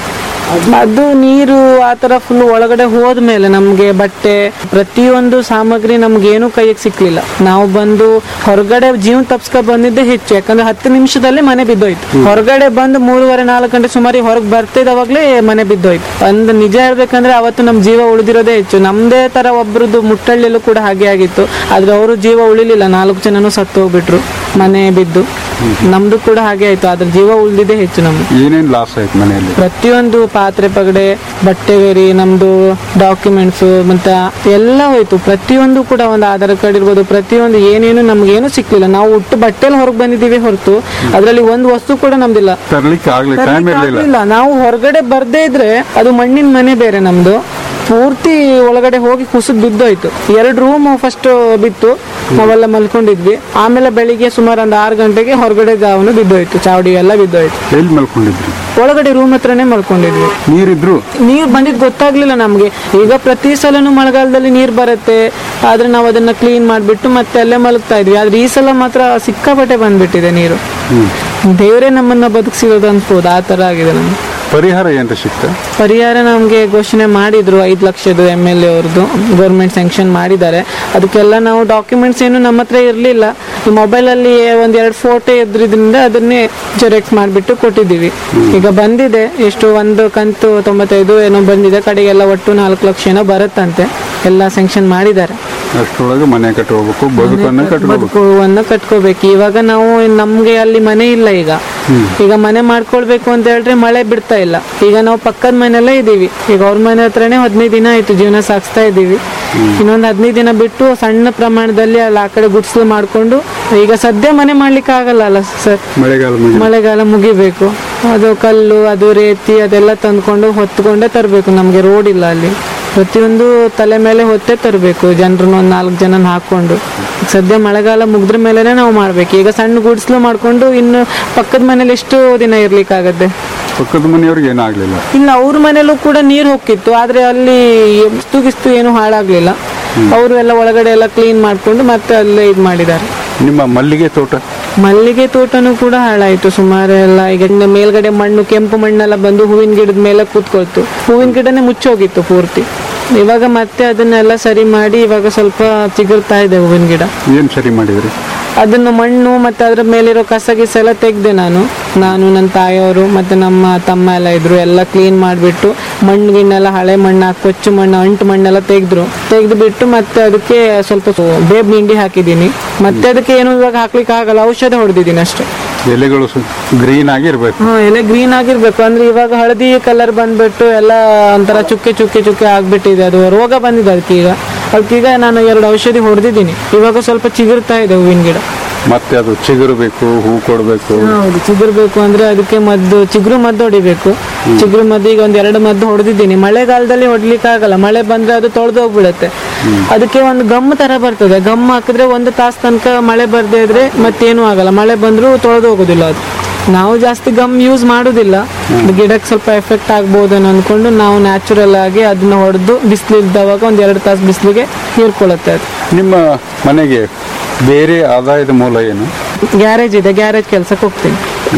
ಅದು ನೀರು ಆ ತರ ಫುಲ್ ಒಳಗಡೆ ಹೋದ್ಮೇಲೆ ನಮ್ಗೆ ಬಟ್ಟೆ ಪ್ರತಿಯೊಂದು ಸಾಮಗ್ರಿ ನಮ್ಗೆ ಏನು ಕೈಗೆ ಸಿಕ್ಲಿಲ್ಲ ನಾವು ಬಂದು ಹೊರಗಡೆ ಜೀವನ ತಪ್ಸ್ಕೊ ಬಂದಿದ್ದೆ ಹೆಚ್ಚು ಯಾಕಂದ್ರೆ ಹತ್ತು ನಿಮಿಷದಲ್ಲಿ ಮನೆ ಬಿದ್ದೋಯ್ತು ಹೊರಗಡೆ ಬಂದು ಮೂರುವರೆ ನಾಲ್ಕು ಗಂಟೆ ಸುಮಾರು ಹೊರಗೆ ಬರ್ತಿದ್ದವಾಗ್ಲೇ ಮನೆ ಬಿದ್ದೋಯ್ತು ಒಂದು ನಿಜ ಹೇಳ್ಬೇಕಂದ್ರೆ ಅವತ್ತು ನಮ್ ಜೀವ ಉಳಿದಿರೋದೇ ಹೆಚ್ಚು ನಮ್ದೇ ತರ ಒಬ್ರದ್ದು ಮುಟ್ಟಳ್ಳಿಯಲ್ಲೂ ಕೂಡ ಹಾಗೆ ಆಗಿತ್ತು ಆದ್ರೆ ಅವರು ಜೀವ ಉಳಿಲಿಲ್ಲ ನಾಲ್ಕು ಜನನು ಸತ್ತು ಹೋಗ್ಬಿಟ್ರು ಮನೆ ಬಿದ್ದು ನಮ್ದು ಕೂಡ ಹಾಗೆ ಆಯ್ತು ಅದ್ರ ಜೀವ ಉಳಿದಿದೆ ಹೆಚ್ಚು ನಮ್ದು ಏನೇನ್ ಲಾಸ್ ಆಯ್ತು ಮನೆಯಲ್ಲಿ ಪ್ರತಿಯೊಂದು ಪಾತ್ರೆ ಪಗಡೆ ಬಟ್ಟೆ ಬೇರಿ ನಮ್ದು ಡಾಕ್ಯುಮೆಂಟ್ಸ್ ಮತ್ತೆ ಎಲ್ಲ ಹೋಯ್ತು ಪ್ರತಿಯೊಂದು ಕೂಡ ಒಂದು ಆಧಾರ್ ಕಾರ್ಡ್ ಇರ್ಬೋದು ಪ್ರತಿಯೊಂದು ಏನೇನು ನಮ್ಗೇನು ಸಿಕ್ಲಿಲ್ಲ ನಾವು ಉಟ್ಟು ಬಟ್ಟೆಲಿ ಹೊರಗೆ ಬಂದಿದ್ದೀವಿ ಹೊರತು ಅದರಲ್ಲಿ ಒಂದು ವಸ್ತು ಕೂಡ ನಮ್ದಿಲ್ಲ ತರ್ಲಿಕ್ಕೆ ಆಗ್ಲಿ ಟೈಮ್ ಇರ್ಲಿಲ್ಲ ಆಗ್ಲಿಲ್ಲ ನಾವು ಹೊರಗಡೆ ಬರ್ದೇ ಇದ್ರೆ ಅದು ಮಣ್ಣಿನ ಮನೆ ಬೇರೆ ನಮ್ದು ಪೂರ್ತಿ ಒಳಗಡೆ ಹೋಗಿ ಕುಸಿದ್ ಬಿದ್ದೋಯ್ತು ಎರಡು ರೂಮ್ ಫಸ್ಟ್ ಬಿತ್ತು ನಾವೆಲ್ಲ ಮಲ್ಕೊಂಡಿದ್ವಿ ಆಮೇಲೆ ಬೆಳಿಗ್ಗೆ ಸುಮಾರು ಒಂದು ಆರು ಗಂಟೆಗೆ ಹೊರಗಡೆ ಗಾವನು ಬಿದ್ದೋಯ್ತು ಚಾವಡಿ ಎಲ್ಲ ಬಿದ್ದೋಯ್ತು ಎಲ್ಲಿ ಮಲ್ಕೊಂಡಿದ್ರಿ ಒಳಗಡೆ ರೂಮ್ ಹತ್ರನೇ ಮಲ್ಕೊಂಡಿದ್ವಿ ನೀರಿದ್ರು ನೀರ್ ಬಂದಿದ್ ಗೊತ್ತಾಗ್ಲಿಲ್ಲ ನಮ್ಗೆ ಈಗ ಪ್ರತಿ ಸಲನು ಮಳೆಗಾಲದಲ್ಲಿ ನೀರ್ ಬರುತ್ತೆ ಆದ್ರೆ ನಾವು ಅದನ್ನ ಕ್ಲೀನ್ ಮಾಡ್ಬಿಟ್ಟು ಮತ್ತೆ ಅಲ್ಲೇ ಮಲಗ್ತಾ ಇದ್ವಿ ಆದ್ರೆ ಈ ಸಲ ಮಾತ್ರ ಸಿಕ್ಕಾಪಟ್ಟೆ ಬಂದ್ಬಿಟ್ಟಿದೆ ನೀರು ದೇವರೇ ನಮ್ಮನ್ನ ಬದುಕಿಸಿರೋದು ಅನ್ಸ್ಬೋದು ಆ ತರ ಆಗಿದೆ ನಮ್ಗೆ ಪರಿಹಾರ ಏನ್ರಿ ಸಿಕ್ತ ಪರಿಹಾರ ನಮಗೆ ಘೋಷಣೆ ಮಾಡಿದ್ರು ಐದು ಲಕ್ಷದ ಎಮ್ ಎಲ್ ಎ ಅವ್ರದ್ದು ಗೌರ್ಮೆಂಟ್ ಸ್ಯಾಂಕ್ಷನ್ ಮಾಡಿದ್ದಾರೆ ಅದಕ್ಕೆಲ್ಲ ನಾವು ಡಾಕ್ಯುಮೆಂಟ್ಸ್ ಏನು ನಮ್ಮ ಹತ್ರ ಇರಲಿಲ್ಲ ಈ ಮೊಬೈಲಲ್ಲಿ ಒಂದು ಎರಡು ಫೋಟೋ ಇದ್ರಿಂದ ಅದನ್ನೇ ಜೆರಾಕ್ಸ್ ಮಾಡಿಬಿಟ್ಟು ಕೊಟ್ಟಿದ್ದೀವಿ ಈಗ ಬಂದಿದೆ ಎಷ್ಟು ಒಂದು ಕಂತು ತೊಂಬತ್ತೈದು ಏನೋ ಬಂದಿದೆ ಕಡೆಗೆಲ್ಲ ಒಟ್ಟು ನಾಲ್ಕು ಲಕ್ಷ ಏನೋ ಬರುತ್ತಂತೆ ಎಲ್ಲ ಸ್ಯಾಂಕ್ಷನ್ ಮಾಡಿದ್ದಾರೆ ಅಷ್ಟರೊಳಗೆ ಮನೆ ಕಟ್ಕೋಬೇಕು ಬದುಕನ್ನ ಕಟ್ಕೋಬೇಕು ಬದುಕುವನ್ನು ಕಟ್ಕೋಬೇಕು ಇವಾಗ ನಾವು ನಮ್ಗೆ ಅಲ್ಲಿ ಮನೆ ಇಲ್ಲ ಈಗ ಈಗ ಮನೆ ಮಾಡ್ಕೊಳ್ಬೇಕು ಅಂತ ಹೇಳಿದ್ರೆ ಮಳೆ ಬಿಡ್ತಾ ಇಲ್ಲ ಈಗ ನಾವು ಪಕ್ಕದ ಮನೆಯಲ್ಲೇ ಇದೀವಿ ಈಗ ಅವ್ರ ಮನೆ ಹತ್ರನೇ ಹದಿನೈದು ದಿನ ಆಯ್ತು ಜೀವನ ಸಾಗಿಸ್ತಾ ಇದೀವಿ ಇನ್ನೊಂದು ಹದಿನೈದು ದಿನ ಬಿಟ್ಟು ಸಣ್ಣ ಪ್ರಮಾಣದಲ್ಲಿ ಅಲ್ಲಿ ಆ ಕಡೆ ಗುಡ್ಸ್ಲು ಮಾಡ್ಕೊಂಡು ಈಗ ಸದ್ಯ ಮನೆ ಮಾಡ್ಲಿಕ್ಕೆ ಆಗಲ್ಲ ಅಲ್ಲ ಸರ್ ಮಳೆಗಾಲ ಮುಗಿ ಮಳೆಗಾಲ ಮುಗಿಬೇಕು ಅದು ಕಲ್ಲು ಅದು ರೇತಿ ಅದೆಲ್ಲ ತಂದ್ಕೊಂಡು ಹೊತ್ಕೊಂಡೇ ತರಬೇಕು ನಮಗೆ ರೋಡ್ ಇಲ್ಲ ಅಲ್ಲಿ ಪ್ರತಿಯೊಂದು ತಲೆ ಮೇಲೆ ಹೊತ್ತೇ ತರಬೇಕು ಜನರನ್ನ ಒಂದು ನಾಲ್ಕು ಜನ ಹಾಕೊಂಡು ಈಗ ಸದ್ಯ ಮಳೆಗಾಲ ಮುಗಿದ್ರ ಮೇಲೆನೆ ನಾವು ಮಾಡ್ಬೇಕು ಈಗ ಸಣ್ಣ ಗುಡ್ಸ್ಲು ಮಾಡ್ಕೊಂಡು ಇನ್ನು ಪಕ್ಕದ ಮನೇಲಿ ಎಷ್ಟು ದಿನ ಇರ್ಲಿಕ್ಕಾಗತ್ತೆ ಪಕ್ಕದ ಮನೆಯವ್ರಿಗೆ ಏನಾಗ್ಲಿಲ್ಲ ಇಲ್ಲ ಅವ್ರ ಮನೇಲೂ ಕೂಡ ನೀರು ಹೋಗಿತ್ತು ಆದ್ರೆ ಅಲ್ಲಿ ಗಿಸ್ತು ಗಿಸ್ತು ಏನು ಹಾಳಾಗ್ಲಿಲ್ಲ ಅವರು ಎಲ್ಲ ಒಳಗಡೆ ಎಲ್ಲ ಕ್ಲೀನ್ ಮಾಡ್ಕೊಂಡು ಮತ್ತೆ ಅಲ್ಲೇ ಇದು ಮಾಡಿದ್ದಾರೆ ನಿಮ್ಮ ಮಲ್ಲಿಗೆ ತೋಟ ಮಲ್ಲಿಗೆ ತೋಟನೂ ಕೂಡ ಹಾಳಾಯ್ತು ಸುಮಾರು ಎಲ್ಲ ಈಗ ಇನ್ನು ಮೇಲ್ಗಡೆ ಮಣ್ಣು ಕೆಂಪು ಮಣ್ಣೆಲ್ಲ ಬಂದು ಹೂವಿನ ಗಿಡದ ಮೇಲೆ ಕೂತ್ಕೊಳ್ತು ಹೂವಿನ ಗಿಡನೇ ಮುಚ್ಚೋಗಿತ್ತು ಪೂರ್ತಿ ಇವಾಗ ಮತ್ತೆ ಅದನ್ನೆಲ್ಲ ಸರಿ ಮಾಡಿ ಇವಾಗ ಸ್ವಲ್ಪ ಚಿಗುರ್ತಾ ಇದೆ ಹೂವಿನ ಗಿಡ ಏನ್ ಸರಿ ಮಾಡಿದ್ರಿ ಅದನ್ನು ಮಣ್ಣು ಮತ್ತೆ ಅದ್ರ ಮೇಲಿರೋ ಕಸ ಗಿಸ ಎಲ್ಲ ತೆಗ್ದೆ ನಾನು ನಾನು ನನ್ನ ತಾಯಿಯವರು ಮತ್ತೆ ನಮ್ಮ ತಮ್ಮ ಎಲ್ಲ ಇದ್ರು ಎಲ್ಲ ಕ್ಲೀನ್ ಮಾಡಿಬಿಟ್ಟು ಮಣ್ಣು ಗಿಣ್ಣೆಲ್ಲ ಹಳೆ ಮಣ್ಣು ಹಾಕಿ ಕೊಚ್ಚು ಮಣ್ಣು ಅಂಟು ಮಣ್ಣೆಲ್ಲ ತೆಗೆದ್ರು ತೆಗೆದು ಬಿಟ್ಟು ಮತ್ತೆ ಅದಕ್ಕೆ ಸ್ವಲ್ಪ ಬೇಬ್ ಹಿಂಡಿ ಹಾಕಿದ್ದೀನಿ ಮತ್ತೆ ಅದಕ್ಕೆ ಏನು ಇವಾಗ ಹಾಕ್ಲಿಕ್ಕೆ ಆಗಲ್ಲ ಔಷಧ ಹೊಡೆದಿದ್ದೀನಿ ಅಷ್ಟೇ ಎಲೆಗಳು ಗ್ರೀನ್ ಆಗಿರ್ಬೇಕು ಹಾ ಎಲೆ ಗ್ರೀನ್ ಆಗಿರ್ಬೇಕು ಅಂದ್ರೆ ಇವಾಗ ಹಳದಿ ಕಲರ್ ಬಂದ್ಬಿಟ್ಟು ಎಲ್ಲ ಒಂಥರ ಚುಕ್ಕೆ ಚುಕ್ಕೆ ಚುಕ್ಕೆ ಆಗ್ಬಿಟ್ಟಿದೆ ಅದು ರೋಗ ಬಂದಿದೆ ಅದಕ್ಕೆ ಈಗ ಅದಕ್ಕೀಗ ನಾನು ಎರಡು ಔಷಧಿ ಹೊಡೆದಿದ್ದೀನಿ ಇವಾಗ ಸ್ವಲ್ಪ ಚಿಗುರ್ತಾ ಇದೆ ಹೂವಿನ ಗಿಡ ಮತ್ತೆ ಅದು ಚಿಗುರಬೇಕು ಹೂ ಕೊಡಬೇಕು ಹೌದು ಚಿಗುರ್ಬೇಕು ಅಂದ್ರೆ ಅದಕ್ಕೆ ಮದ್ದು ಚಿಗುರು ಮದ್ದು ಹೊಡಿಬೇಕು ಚಿಗುರು ಮದ್ದು ಈಗ ಒಂದ್ ಎರಡು ಮದ್ದು ಹೊಡೆದಿದ್ದೀನಿ ಮಳೆಗಾಲದಲ್ಲಿ ಹೊಡ್ಲಿಕ್ಕೆ ಆಗಲ್ಲ ಮಳೆ ಬಂದ್ರೆ ಅದು ತೊಳೆದು ಹೋಗ್ಬಿಡುತ್ತೆ ಅದಕ್ಕೆ ಒಂದು ಗಮ್ ತರ ಬರ್ತದೆ ಗಮ್ ಹಾಕಿದ್ರೆ ಒಂದು ತಾಸು ತನಕ ಮಳೆ ಬರ್ದೇ ಇದ್ರೆ ಮತ್ತೇನು ಆಗಲ್ಲ ಮಳೆ ಬಂದ್ರೂ ತೊಳೆದು ಹೋಗೋದಿಲ್ಲ ಅದು ನಾವು ಜಾಸ್ತಿ ಗಮ್ ಯೂಸ್ ಮಾಡೋದಿಲ್ಲ ಅದು ಗಿಡಕ್ಕೆ ಸ್ವಲ್ಪ ಎಫೆಕ್ಟ್ ಆಗ್ಬೋದೇನೋ ಅನ್ಕೊಂಡು ನಾವು ನ್ಯಾಚುರಲ್ ಆಗಿ ಅದನ್ನ ಹೊಡೆದು ಬಿಸಿಲು ಇದ್ದವಾಗ ಒಂದ್ ಎರಡು ತಾಸು ಬಿಸಿಲಿಗೆ ಹೀರ್ಕೊಳ್ಳುತ್ತೆ ಅದು ನಿಮ್ಮ ಮನೆಗೆ ಬೇರೆ ಆದಾಯದ ಮೂಲ ಏನು ಗ್ಯಾರೇಜ್ ಇದೆ ಗ್ಯಾರೇಜ್ ಕೆಲ್ಸಕ್ಕೆ ಹೋಗ್ತೀನಿ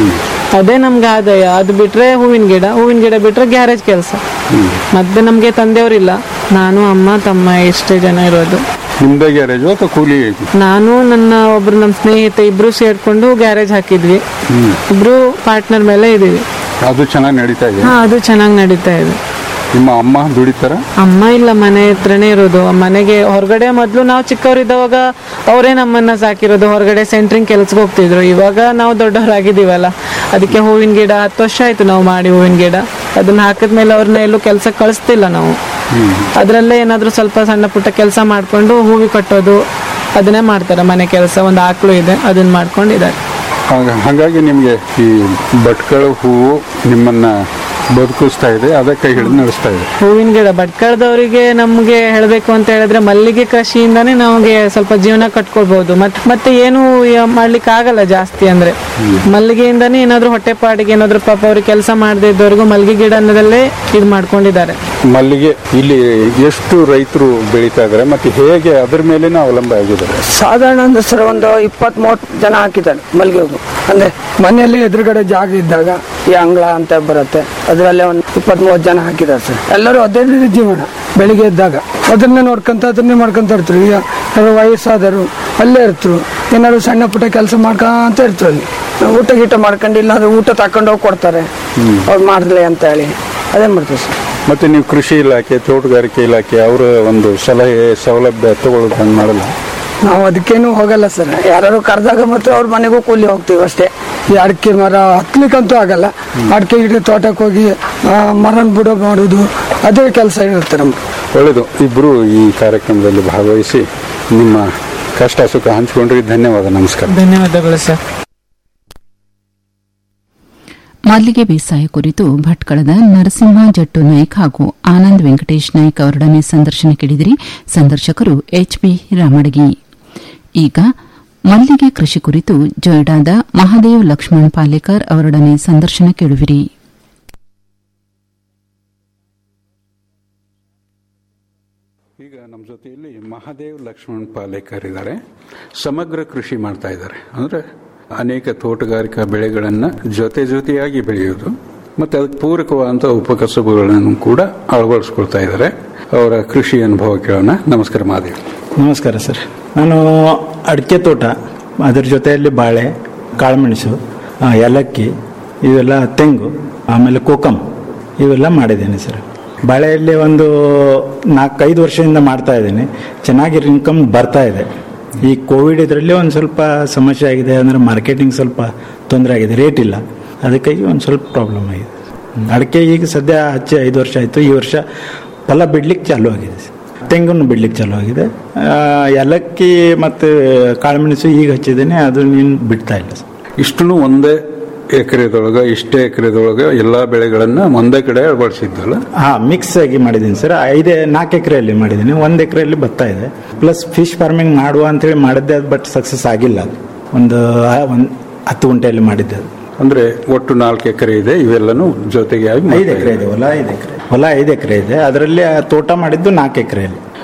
ಅದೇ ನಮ್ಗೆ ಆದಾಯ ಅದು ಬಿಟ್ರೆ ಹೂವಿನ ಗಿಡ ಹೂವಿನ ಗಿಡ ಬಿಟ್ರೆ ಗ್ಯಾರೇಜ್ ಕೆಲಸ ಮತ್ತೆ ನಮ್ಗೆ ತಂದೆಯವರಿಲ್ಲ ನಾನು ಅಮ್ಮ ತಮ್ಮ ಎಷ್ಟೇ ಜನ ಇರೋದು ನಿಮ್ದೇ ಗ್ಯಾರೇಜು ಅಥವಾ ಕೂಲಿ ನಾನು ನನ್ನ ಒಬ್ರು ನಮ್ಮ ಸ್ನೇಹಿತ ಇಬ್ರು ಸೇರ್ಕೊಂಡು ಗ್ಯಾರೇಜ್ ಹಾಕಿದ್ವಿ ಇಬ್ರು ಪಾರ್ಟ್ನರ್ ಮೇಲೆ ಇದೀವಿ ಅದು ಚೆನ್ನಾಗಿ ನಡೀತಾ ಇದೆ ಹಾ ಅದು ಚೆನ್ನಾಗಿ ನಡೀತಾ ಇದೆ ನಿಮ್ಮ ಅಮ್ಮ ದುಡಿತಾರ ಅಮ್ಮ ಇಲ್ಲ ಮನೆ ಹತ್ರನೇ ಇರೋದು ಮನೆಗೆ ಹೊರಗಡೆ ಮೊದಲು ನಾವು ಚಿಕ್ಕವರಿದ್ದವಾಗ ಅವರೇ ನಮ್ಮನ್ನ ಸಾಕಿರೋದು ಹೊರಗಡೆ ಸೆಂಟ್ರಿಂಗ್ ಕೆಲ್ಸಕ್ಕೆ ಹೋಗ್ತಿದ್ರು ಇವಾಗ ನಾವು ದೊಡ್ಡವರಾಗಿದ್ದೀವಲ್ಲ ಅದಕ್ಕೆ ಹೂವಿನ ಗಿಡ ಹತ್ತು ವರ್ಷ ಆಯ್ತು ನಾವು ಮಾಡಿ ಹೂವಿನ ಗಿಡ ಅದನ್ನ ಹಾಕಿದ್ಮೇಲೆ ಅವ್ರನ್ನ ಎಲ್ಲೂ ಕೆಲ್ಸಕ್ಕೆ ಕಳಿಸ್ತಿಲ್ಲ ನಾವು ಅದರಲ್ಲೇ ಏನಾದರೂ ಸ್ವಲ್ಪ ಸಣ್ಣ ಪುಟ್ಟ ಕೆಲಸ ಮಾಡಿಕೊಂಡು ಹೂವಿ ಕಟ್ಟೋದು ಅದನ್ನೇ ಮಾಡ್ತಾರೆ ಮನೆ ಕೆಲಸ ಒಂದು ಆಕಳು ಇದೆ ಅದನ್ನ ಮಾಡ್ಕೊಂಡಿದ್ದಾರೆ ಹಾಗ- ಹಾಗಾಗಿ ನಿಮಗೆ ಈ ಭಟ್ಕಳ ಹೂವು ನಿಮ್ಮನ್ನ ಬದುಕಿಸ್ತಾ ಇದೆ ಅದಕ್ಕೆ ಕೈ ಹಿಡಿದು ನಡೆಸ್ತಾ ಇದೆ ಹೂವಿನ ಗಿಡ ಭಟ್ಕಳದವರಿಗೆ ನಮ್ಗೆ ಹೇಳಬೇಕು ಅಂತ ಹೇಳಿದ್ರೆ ಮಲ್ಲಿಗೆ ಕೃಷಿಯಿಂದಾನೇ ನಮಗೆ ಸ್ವಲ್ಪ ಜೀವನ ಕಟ್ಕೊಳ್ಬಹುದು ಮತ್ ಮತ್ತೆ ಏನು ಯ- ಮಾಡ್ಲಿಕ್ಕೆ ಆಗಲ್ಲ ಜಾಸ್ತಿ ಅಂದ್ರೆ ಮಲ್ಲಿಗೆಯಿಂದಾನೇ ಏನಾದ್ರು ಹೊಟ್ಟೆಪಾಡಿಗೆ ಏನಾದ್ರು ಪಾಪ ಅವ್ರಿಗೆ ಕೆಲಸ ಮಾಡದೇ ಇದ್ದವ್ರಿಗೂ ಮಲ್ಲಿಗೆ ಗಿಡ ಅನ್ನೋದಲ್ಲೇ ಇದು ಮಾಡ್ಕೊಂಡಿದ್ದಾರೆ ಮಲ್ಲಿಗೆ ಇಲ್ಲಿ ಎಷ್ಟು ರೈತರು ಬೆಳೀತಾ ಇದ್ದಾರೆ ಮತ್ತೆ ಹೇಗೆ ಅದ್ರ ಮೇಲೇನೆ ಅವಲಂಬ ಆಗಿದ್ದಾರೆ ಸಾಧಾರಣ ಅಂದ್ರೆ ಸರ್ ಒಂದು ಇಪ್ಪತ್ತ್ ಮೂವತ್ತು ಜನ ಹಾಕಿದ್ದಾರೆ ಮಲ್ಲಿಗೆ ಹೂವು ಅಂದ್ರೆ ಮನೆಯಲ್ಲಿ ಎದುರುಗಡೆ ಜಾಗ ಇದ್ದಾಗ ಈ ಅಂಗಳ ಅಂತ ಬರುತ್ತೆ ಅದರಲ್ಲೇ ಒಂದು ಇಪ್ಪತ್ತ್ ಮೂವತ್ತು ಜನ ಹಾಕಿದ್ದಾರೆ ಸರ್ ಎಲ್ಲರೂ ಅದೇ ರೀತಿ ಜೀವನ ಬೆಳಿಗ್ಗೆ ಎದ್ದಾಗ ಅದನ್ನೇ ನೋಡ್ಕೊಂತ ಅದನ್ನೇ ಮಾಡ್ಕೊಂತ ಇರ್ತಾರೆ ಈಗ ಯಾರೋ ವಯಸ್ಸಾದರು ಅಲ್ಲೇ ಇರ್ತರು ಏನಾದ್ರು ಸಣ್ಣ ಪುಟ್ಟ ಕೆಲಸ ಮಾಡ್ಕೊಂತ ಇರ್ತಾರೆ ಅಲ್ಲಿ ಊಟ ಗೀಟ ಮಾಡ್ಕೊಂಡಿಲ್ಲ ಅಂದ್ರೆ ಊಟ ತಕೊಂಡು ಹೋಗಿ ಕೊಡ್ತಾರೆ ಅವ್ರು ಮಾಡ್ಲಿ ಅಂತ ಹೇಳಿ ಅದೇ ಮಾಡ್ತೀವಿ ಸರ್ ಮತ್ತೆ ನೀವು ಕೃಷಿ ಇಲಾಖೆ ತೋಟಗಾರಿಕೆ ಇಲಾಖೆ ಅವರ ಒಂದು ಸಲಹೆ ಸೌಲಭ್ಯ ತಗೊಳ್ಳೋದು ಹಂಗೆ ಮಾಡಲ್ಲ ನಾವು ಅದಕ್ಕೇನು ಹೋಗಲ್ಲ ಸರ್ ಯಾರು ಕರೆದಾಗ ಮತ್ತೆ ಅವ್ರ ಮನೆಗೂ ಕೂಲಿ ಹೋಗ್ತೀವಿ ಅಷ್ಟೇ ಈ ಅಡಿಕೆ ಮರ ಹತ್ಲಿಕ್ಕಂತೂ ಆಗಲ್ಲ ಅಡಿಕೆ ಗಿಡ ತೋಟಕ್ಕೆ ಹೋಗಿ ಆ, ಮರನ ಬುಡೋ ಮಾಡೋದು ಅದೇ ಕೆಲಸ ಇರುತ್ತೆ ನಮ್ಗೆ ಒಳ್ಳೆಯದು ಇಬ್ಬರು ಈ ಕಾರ್ಯಕ್ರಮದಲ್ಲಿ ಭಾಗವಹಿಸಿ ನಿಮ್ಮ ಕಷ್ಟ ಸುಖ ಹಂಚಿಕೊಂಡ್ರಿ ಧನ್ಯವಾದ ನಮಸ್ಕಾರ ಧನ್ಯವಾದಗಳು ಸರ್ ಮಲ್ಲಿಗೆ ಬೇಸಾಯ ಕುರಿತು ಭಟ್ಕಳದ ನರಸಿಂಹ ಜಟ್ಟು ನಾಯ್ಕ್ ಹಾಗೂ ಆನಂದ್ ವೆಂಕಟೇಶ್ ನಾಯ್ಕ್ ಅವರೊಡನೆ ಸಂದರ್ಶನ ಕೇಳಿದಿರಿ ಸಂದರ್ಶಕರು ಎಚ್ಪಿ ರಾಮಡಗಿ ಈಗ ಮಲ್ಲಿಗೆ ಕೃಷಿ ಕುರಿತು ಜೊಯ್ಡಾದ ಮಹಾದೇವ್ ಲಕ್ಷ್ಮಣ್ ಪಾಲೇಕರ್ ಅವರೊಡನೆ ಸಂದರ್ಶನ ಕೇಳುವಿರಿ ಈಗ ನಮ್ಮ ಜೊತೆಯಲ್ಲಿ ಮಹಾದೇವ್ ಲಕ್ಷ್ಮಣ್ ಪಾಲೇಕರ್ ಇದ್ದಾರೆ ಸಮಗ್ರ ಕೃಷಿ ಮಾಡ್ತಾ ಇದ್ದಾರೆ ಅಂದ್ರೆ ಅನೇಕ ತೋಟಗಾರಿಕಾ ಬೆಳೆಗಳನ್ನು ಜೊತೆ ಜೊತೆಯಾಗಿ ಬೆಳೆಯೋದು ಮತ್ತೆ ಅದಕ್ಕೆ ಪೂರಕವಾದಂಥ ಉಪಕಸಬುಗಳನ್ನು ಕೂಡ ಅಳವಡಿಸ್ಕೊಳ್ತಾ ಇದ್ದಾರೆ ಅವರ ಕೃಷಿ ಅನುಭವ ಕೇಳೋಣ ನಮಸ್ಕಾರ ಮಹಾದೇವ್ ನಮಸ್ಕಾರ ಸರ್ ನಾನು ಅಡಿಕೆ ತೋಟ ಅದರ ಜೊತೆಯಲ್ಲಿ ಬಾಳೆ ಕಾಳುಮೆಣಸು ಆ, ಏಲಕ್ಕಿ ಇವೆಲ್ಲ ತೆಂಗು ಆಮೇಲೆ ಕೋಕಮ್ ಇವೆಲ್ಲ ಮಾಡಿದ್ದೇನೆ ಸರ್ ಬಾಳೆಯಲ್ಲಿ ಒಂದು ನಾಲ್ಕೈದು ವರ್ಷದಿಂದ ಮಾಡ್ತಾ ಇದ್ದೀನಿ ಚೆನ್ನಾಗಿ ಇನ್ಕಮ್ ಬರ್ತಾ ಇದೆ ಈ ಕೋವಿಡ್ ಇದರಲ್ಲಿ ಒಂದು ಸ್ವಲ್ಪ ಸಮಸ್ಯೆ ಆಗಿದೆ ಅಂದರೆ ಮಾರ್ಕೆಟಿಂಗ್ ಸ್ವಲ್ಪ ತೊಂದರೆ ಆಗಿದೆ ರೇಟ್ ಇಲ್ಲ ಅದಕ್ಕಾಗಿ ಒಂದು ಸ್ವಲ್ಪ ಪ್ರಾಬ್ಲಮ್ ಆಗಿದೆ ಅಡಿಕೆ ಈಗ ಸದ್ಯ ಹಚ್ಚಿ ಐದು ವರ್ಷ ಆಯಿತು ಈ ವರ್ಷ ಫಲ ಬಿಡ್ಲಿಕ್ಕೆ ಚಾಲೂ ಆಗಿದೆ ಸರ್. ತೆಂಗನ್ನು ಬಿಡ್ಲಿಕ್ಕೆ ಚಾಲೂ ಆಗಿದೆ ಆ, ಏಲಕ್ಕಿ ಮತ್ತು ಕಾಳುಮೆಣಸು ಈಗ ಹಚ್ಚಿದ್ದೇನೆ ಅದು ನೀನು ಬಿಡ್ತಾ ಇಲ್ಲ ಸರ್. ಇಷ್ಟನ್ನು ಒಂದೇ ಎಕರೆದೊಳಗೆ ಇಷ್ಟೇ ಎಕರೆದೊಳಗೆ ಎಲ್ಲಾ ಬೆಳೆಗಳನ್ನ ಒಂದೇ ಕಡೆ ಅಳವಡಿಸಿದ್ದಲ್ಲ ಹಾ ಮಿಕ್ಸ್ ಆಗಿ ಮಾಡಿದ್ದೀನಿ ಸರ್ ಐದೇ ನಾಲ್ಕು ಎಕರೆಯಲ್ಲಿ ಮಾಡಿದ್ದೀನಿ ಒಂದು ಎಕರೆಯಲ್ಲಿ ಭತ್ತ ಇದೆ ಪ್ಲಸ್ ಫಿಶ್ ಫಾರ್ಮಿಂಗ್ ಮಾಡುವ ಅಂತೇಳಿ ಮಾಡಿದ್ದೆ ಬಟ್ ಸಕ್ಸಸ್ ಆಗಿಲ್ಲ ಅದು ಒಂದು ಆ, ಒಂದು ಹತ್ತು ಗುಂಟೆಯಲ್ಲಿ ಮಾಡಿದ್ದೆ ಅದು ಅಂದ್ರೆ ಒಟ್ಟು ನಾಲ್ಕು ಎಕರೆ ಇದೆ ಇವೆಲ್ಲನೂ ಜೊತೆಗೆ ಆಗಿ ಐದು ಎಕರೆ ಇದೆ ಹೊಲ ಐದು ಎಕರೆ ಹೊಲ ಐದು ಎಕರೆ ಇದೆ ಅದರಲ್ಲಿ ಆ ತೋಟ ಮಾಡಿದ್ದು ನಾಲ್ಕು ಎಕರೆಯಲ್ಲಿ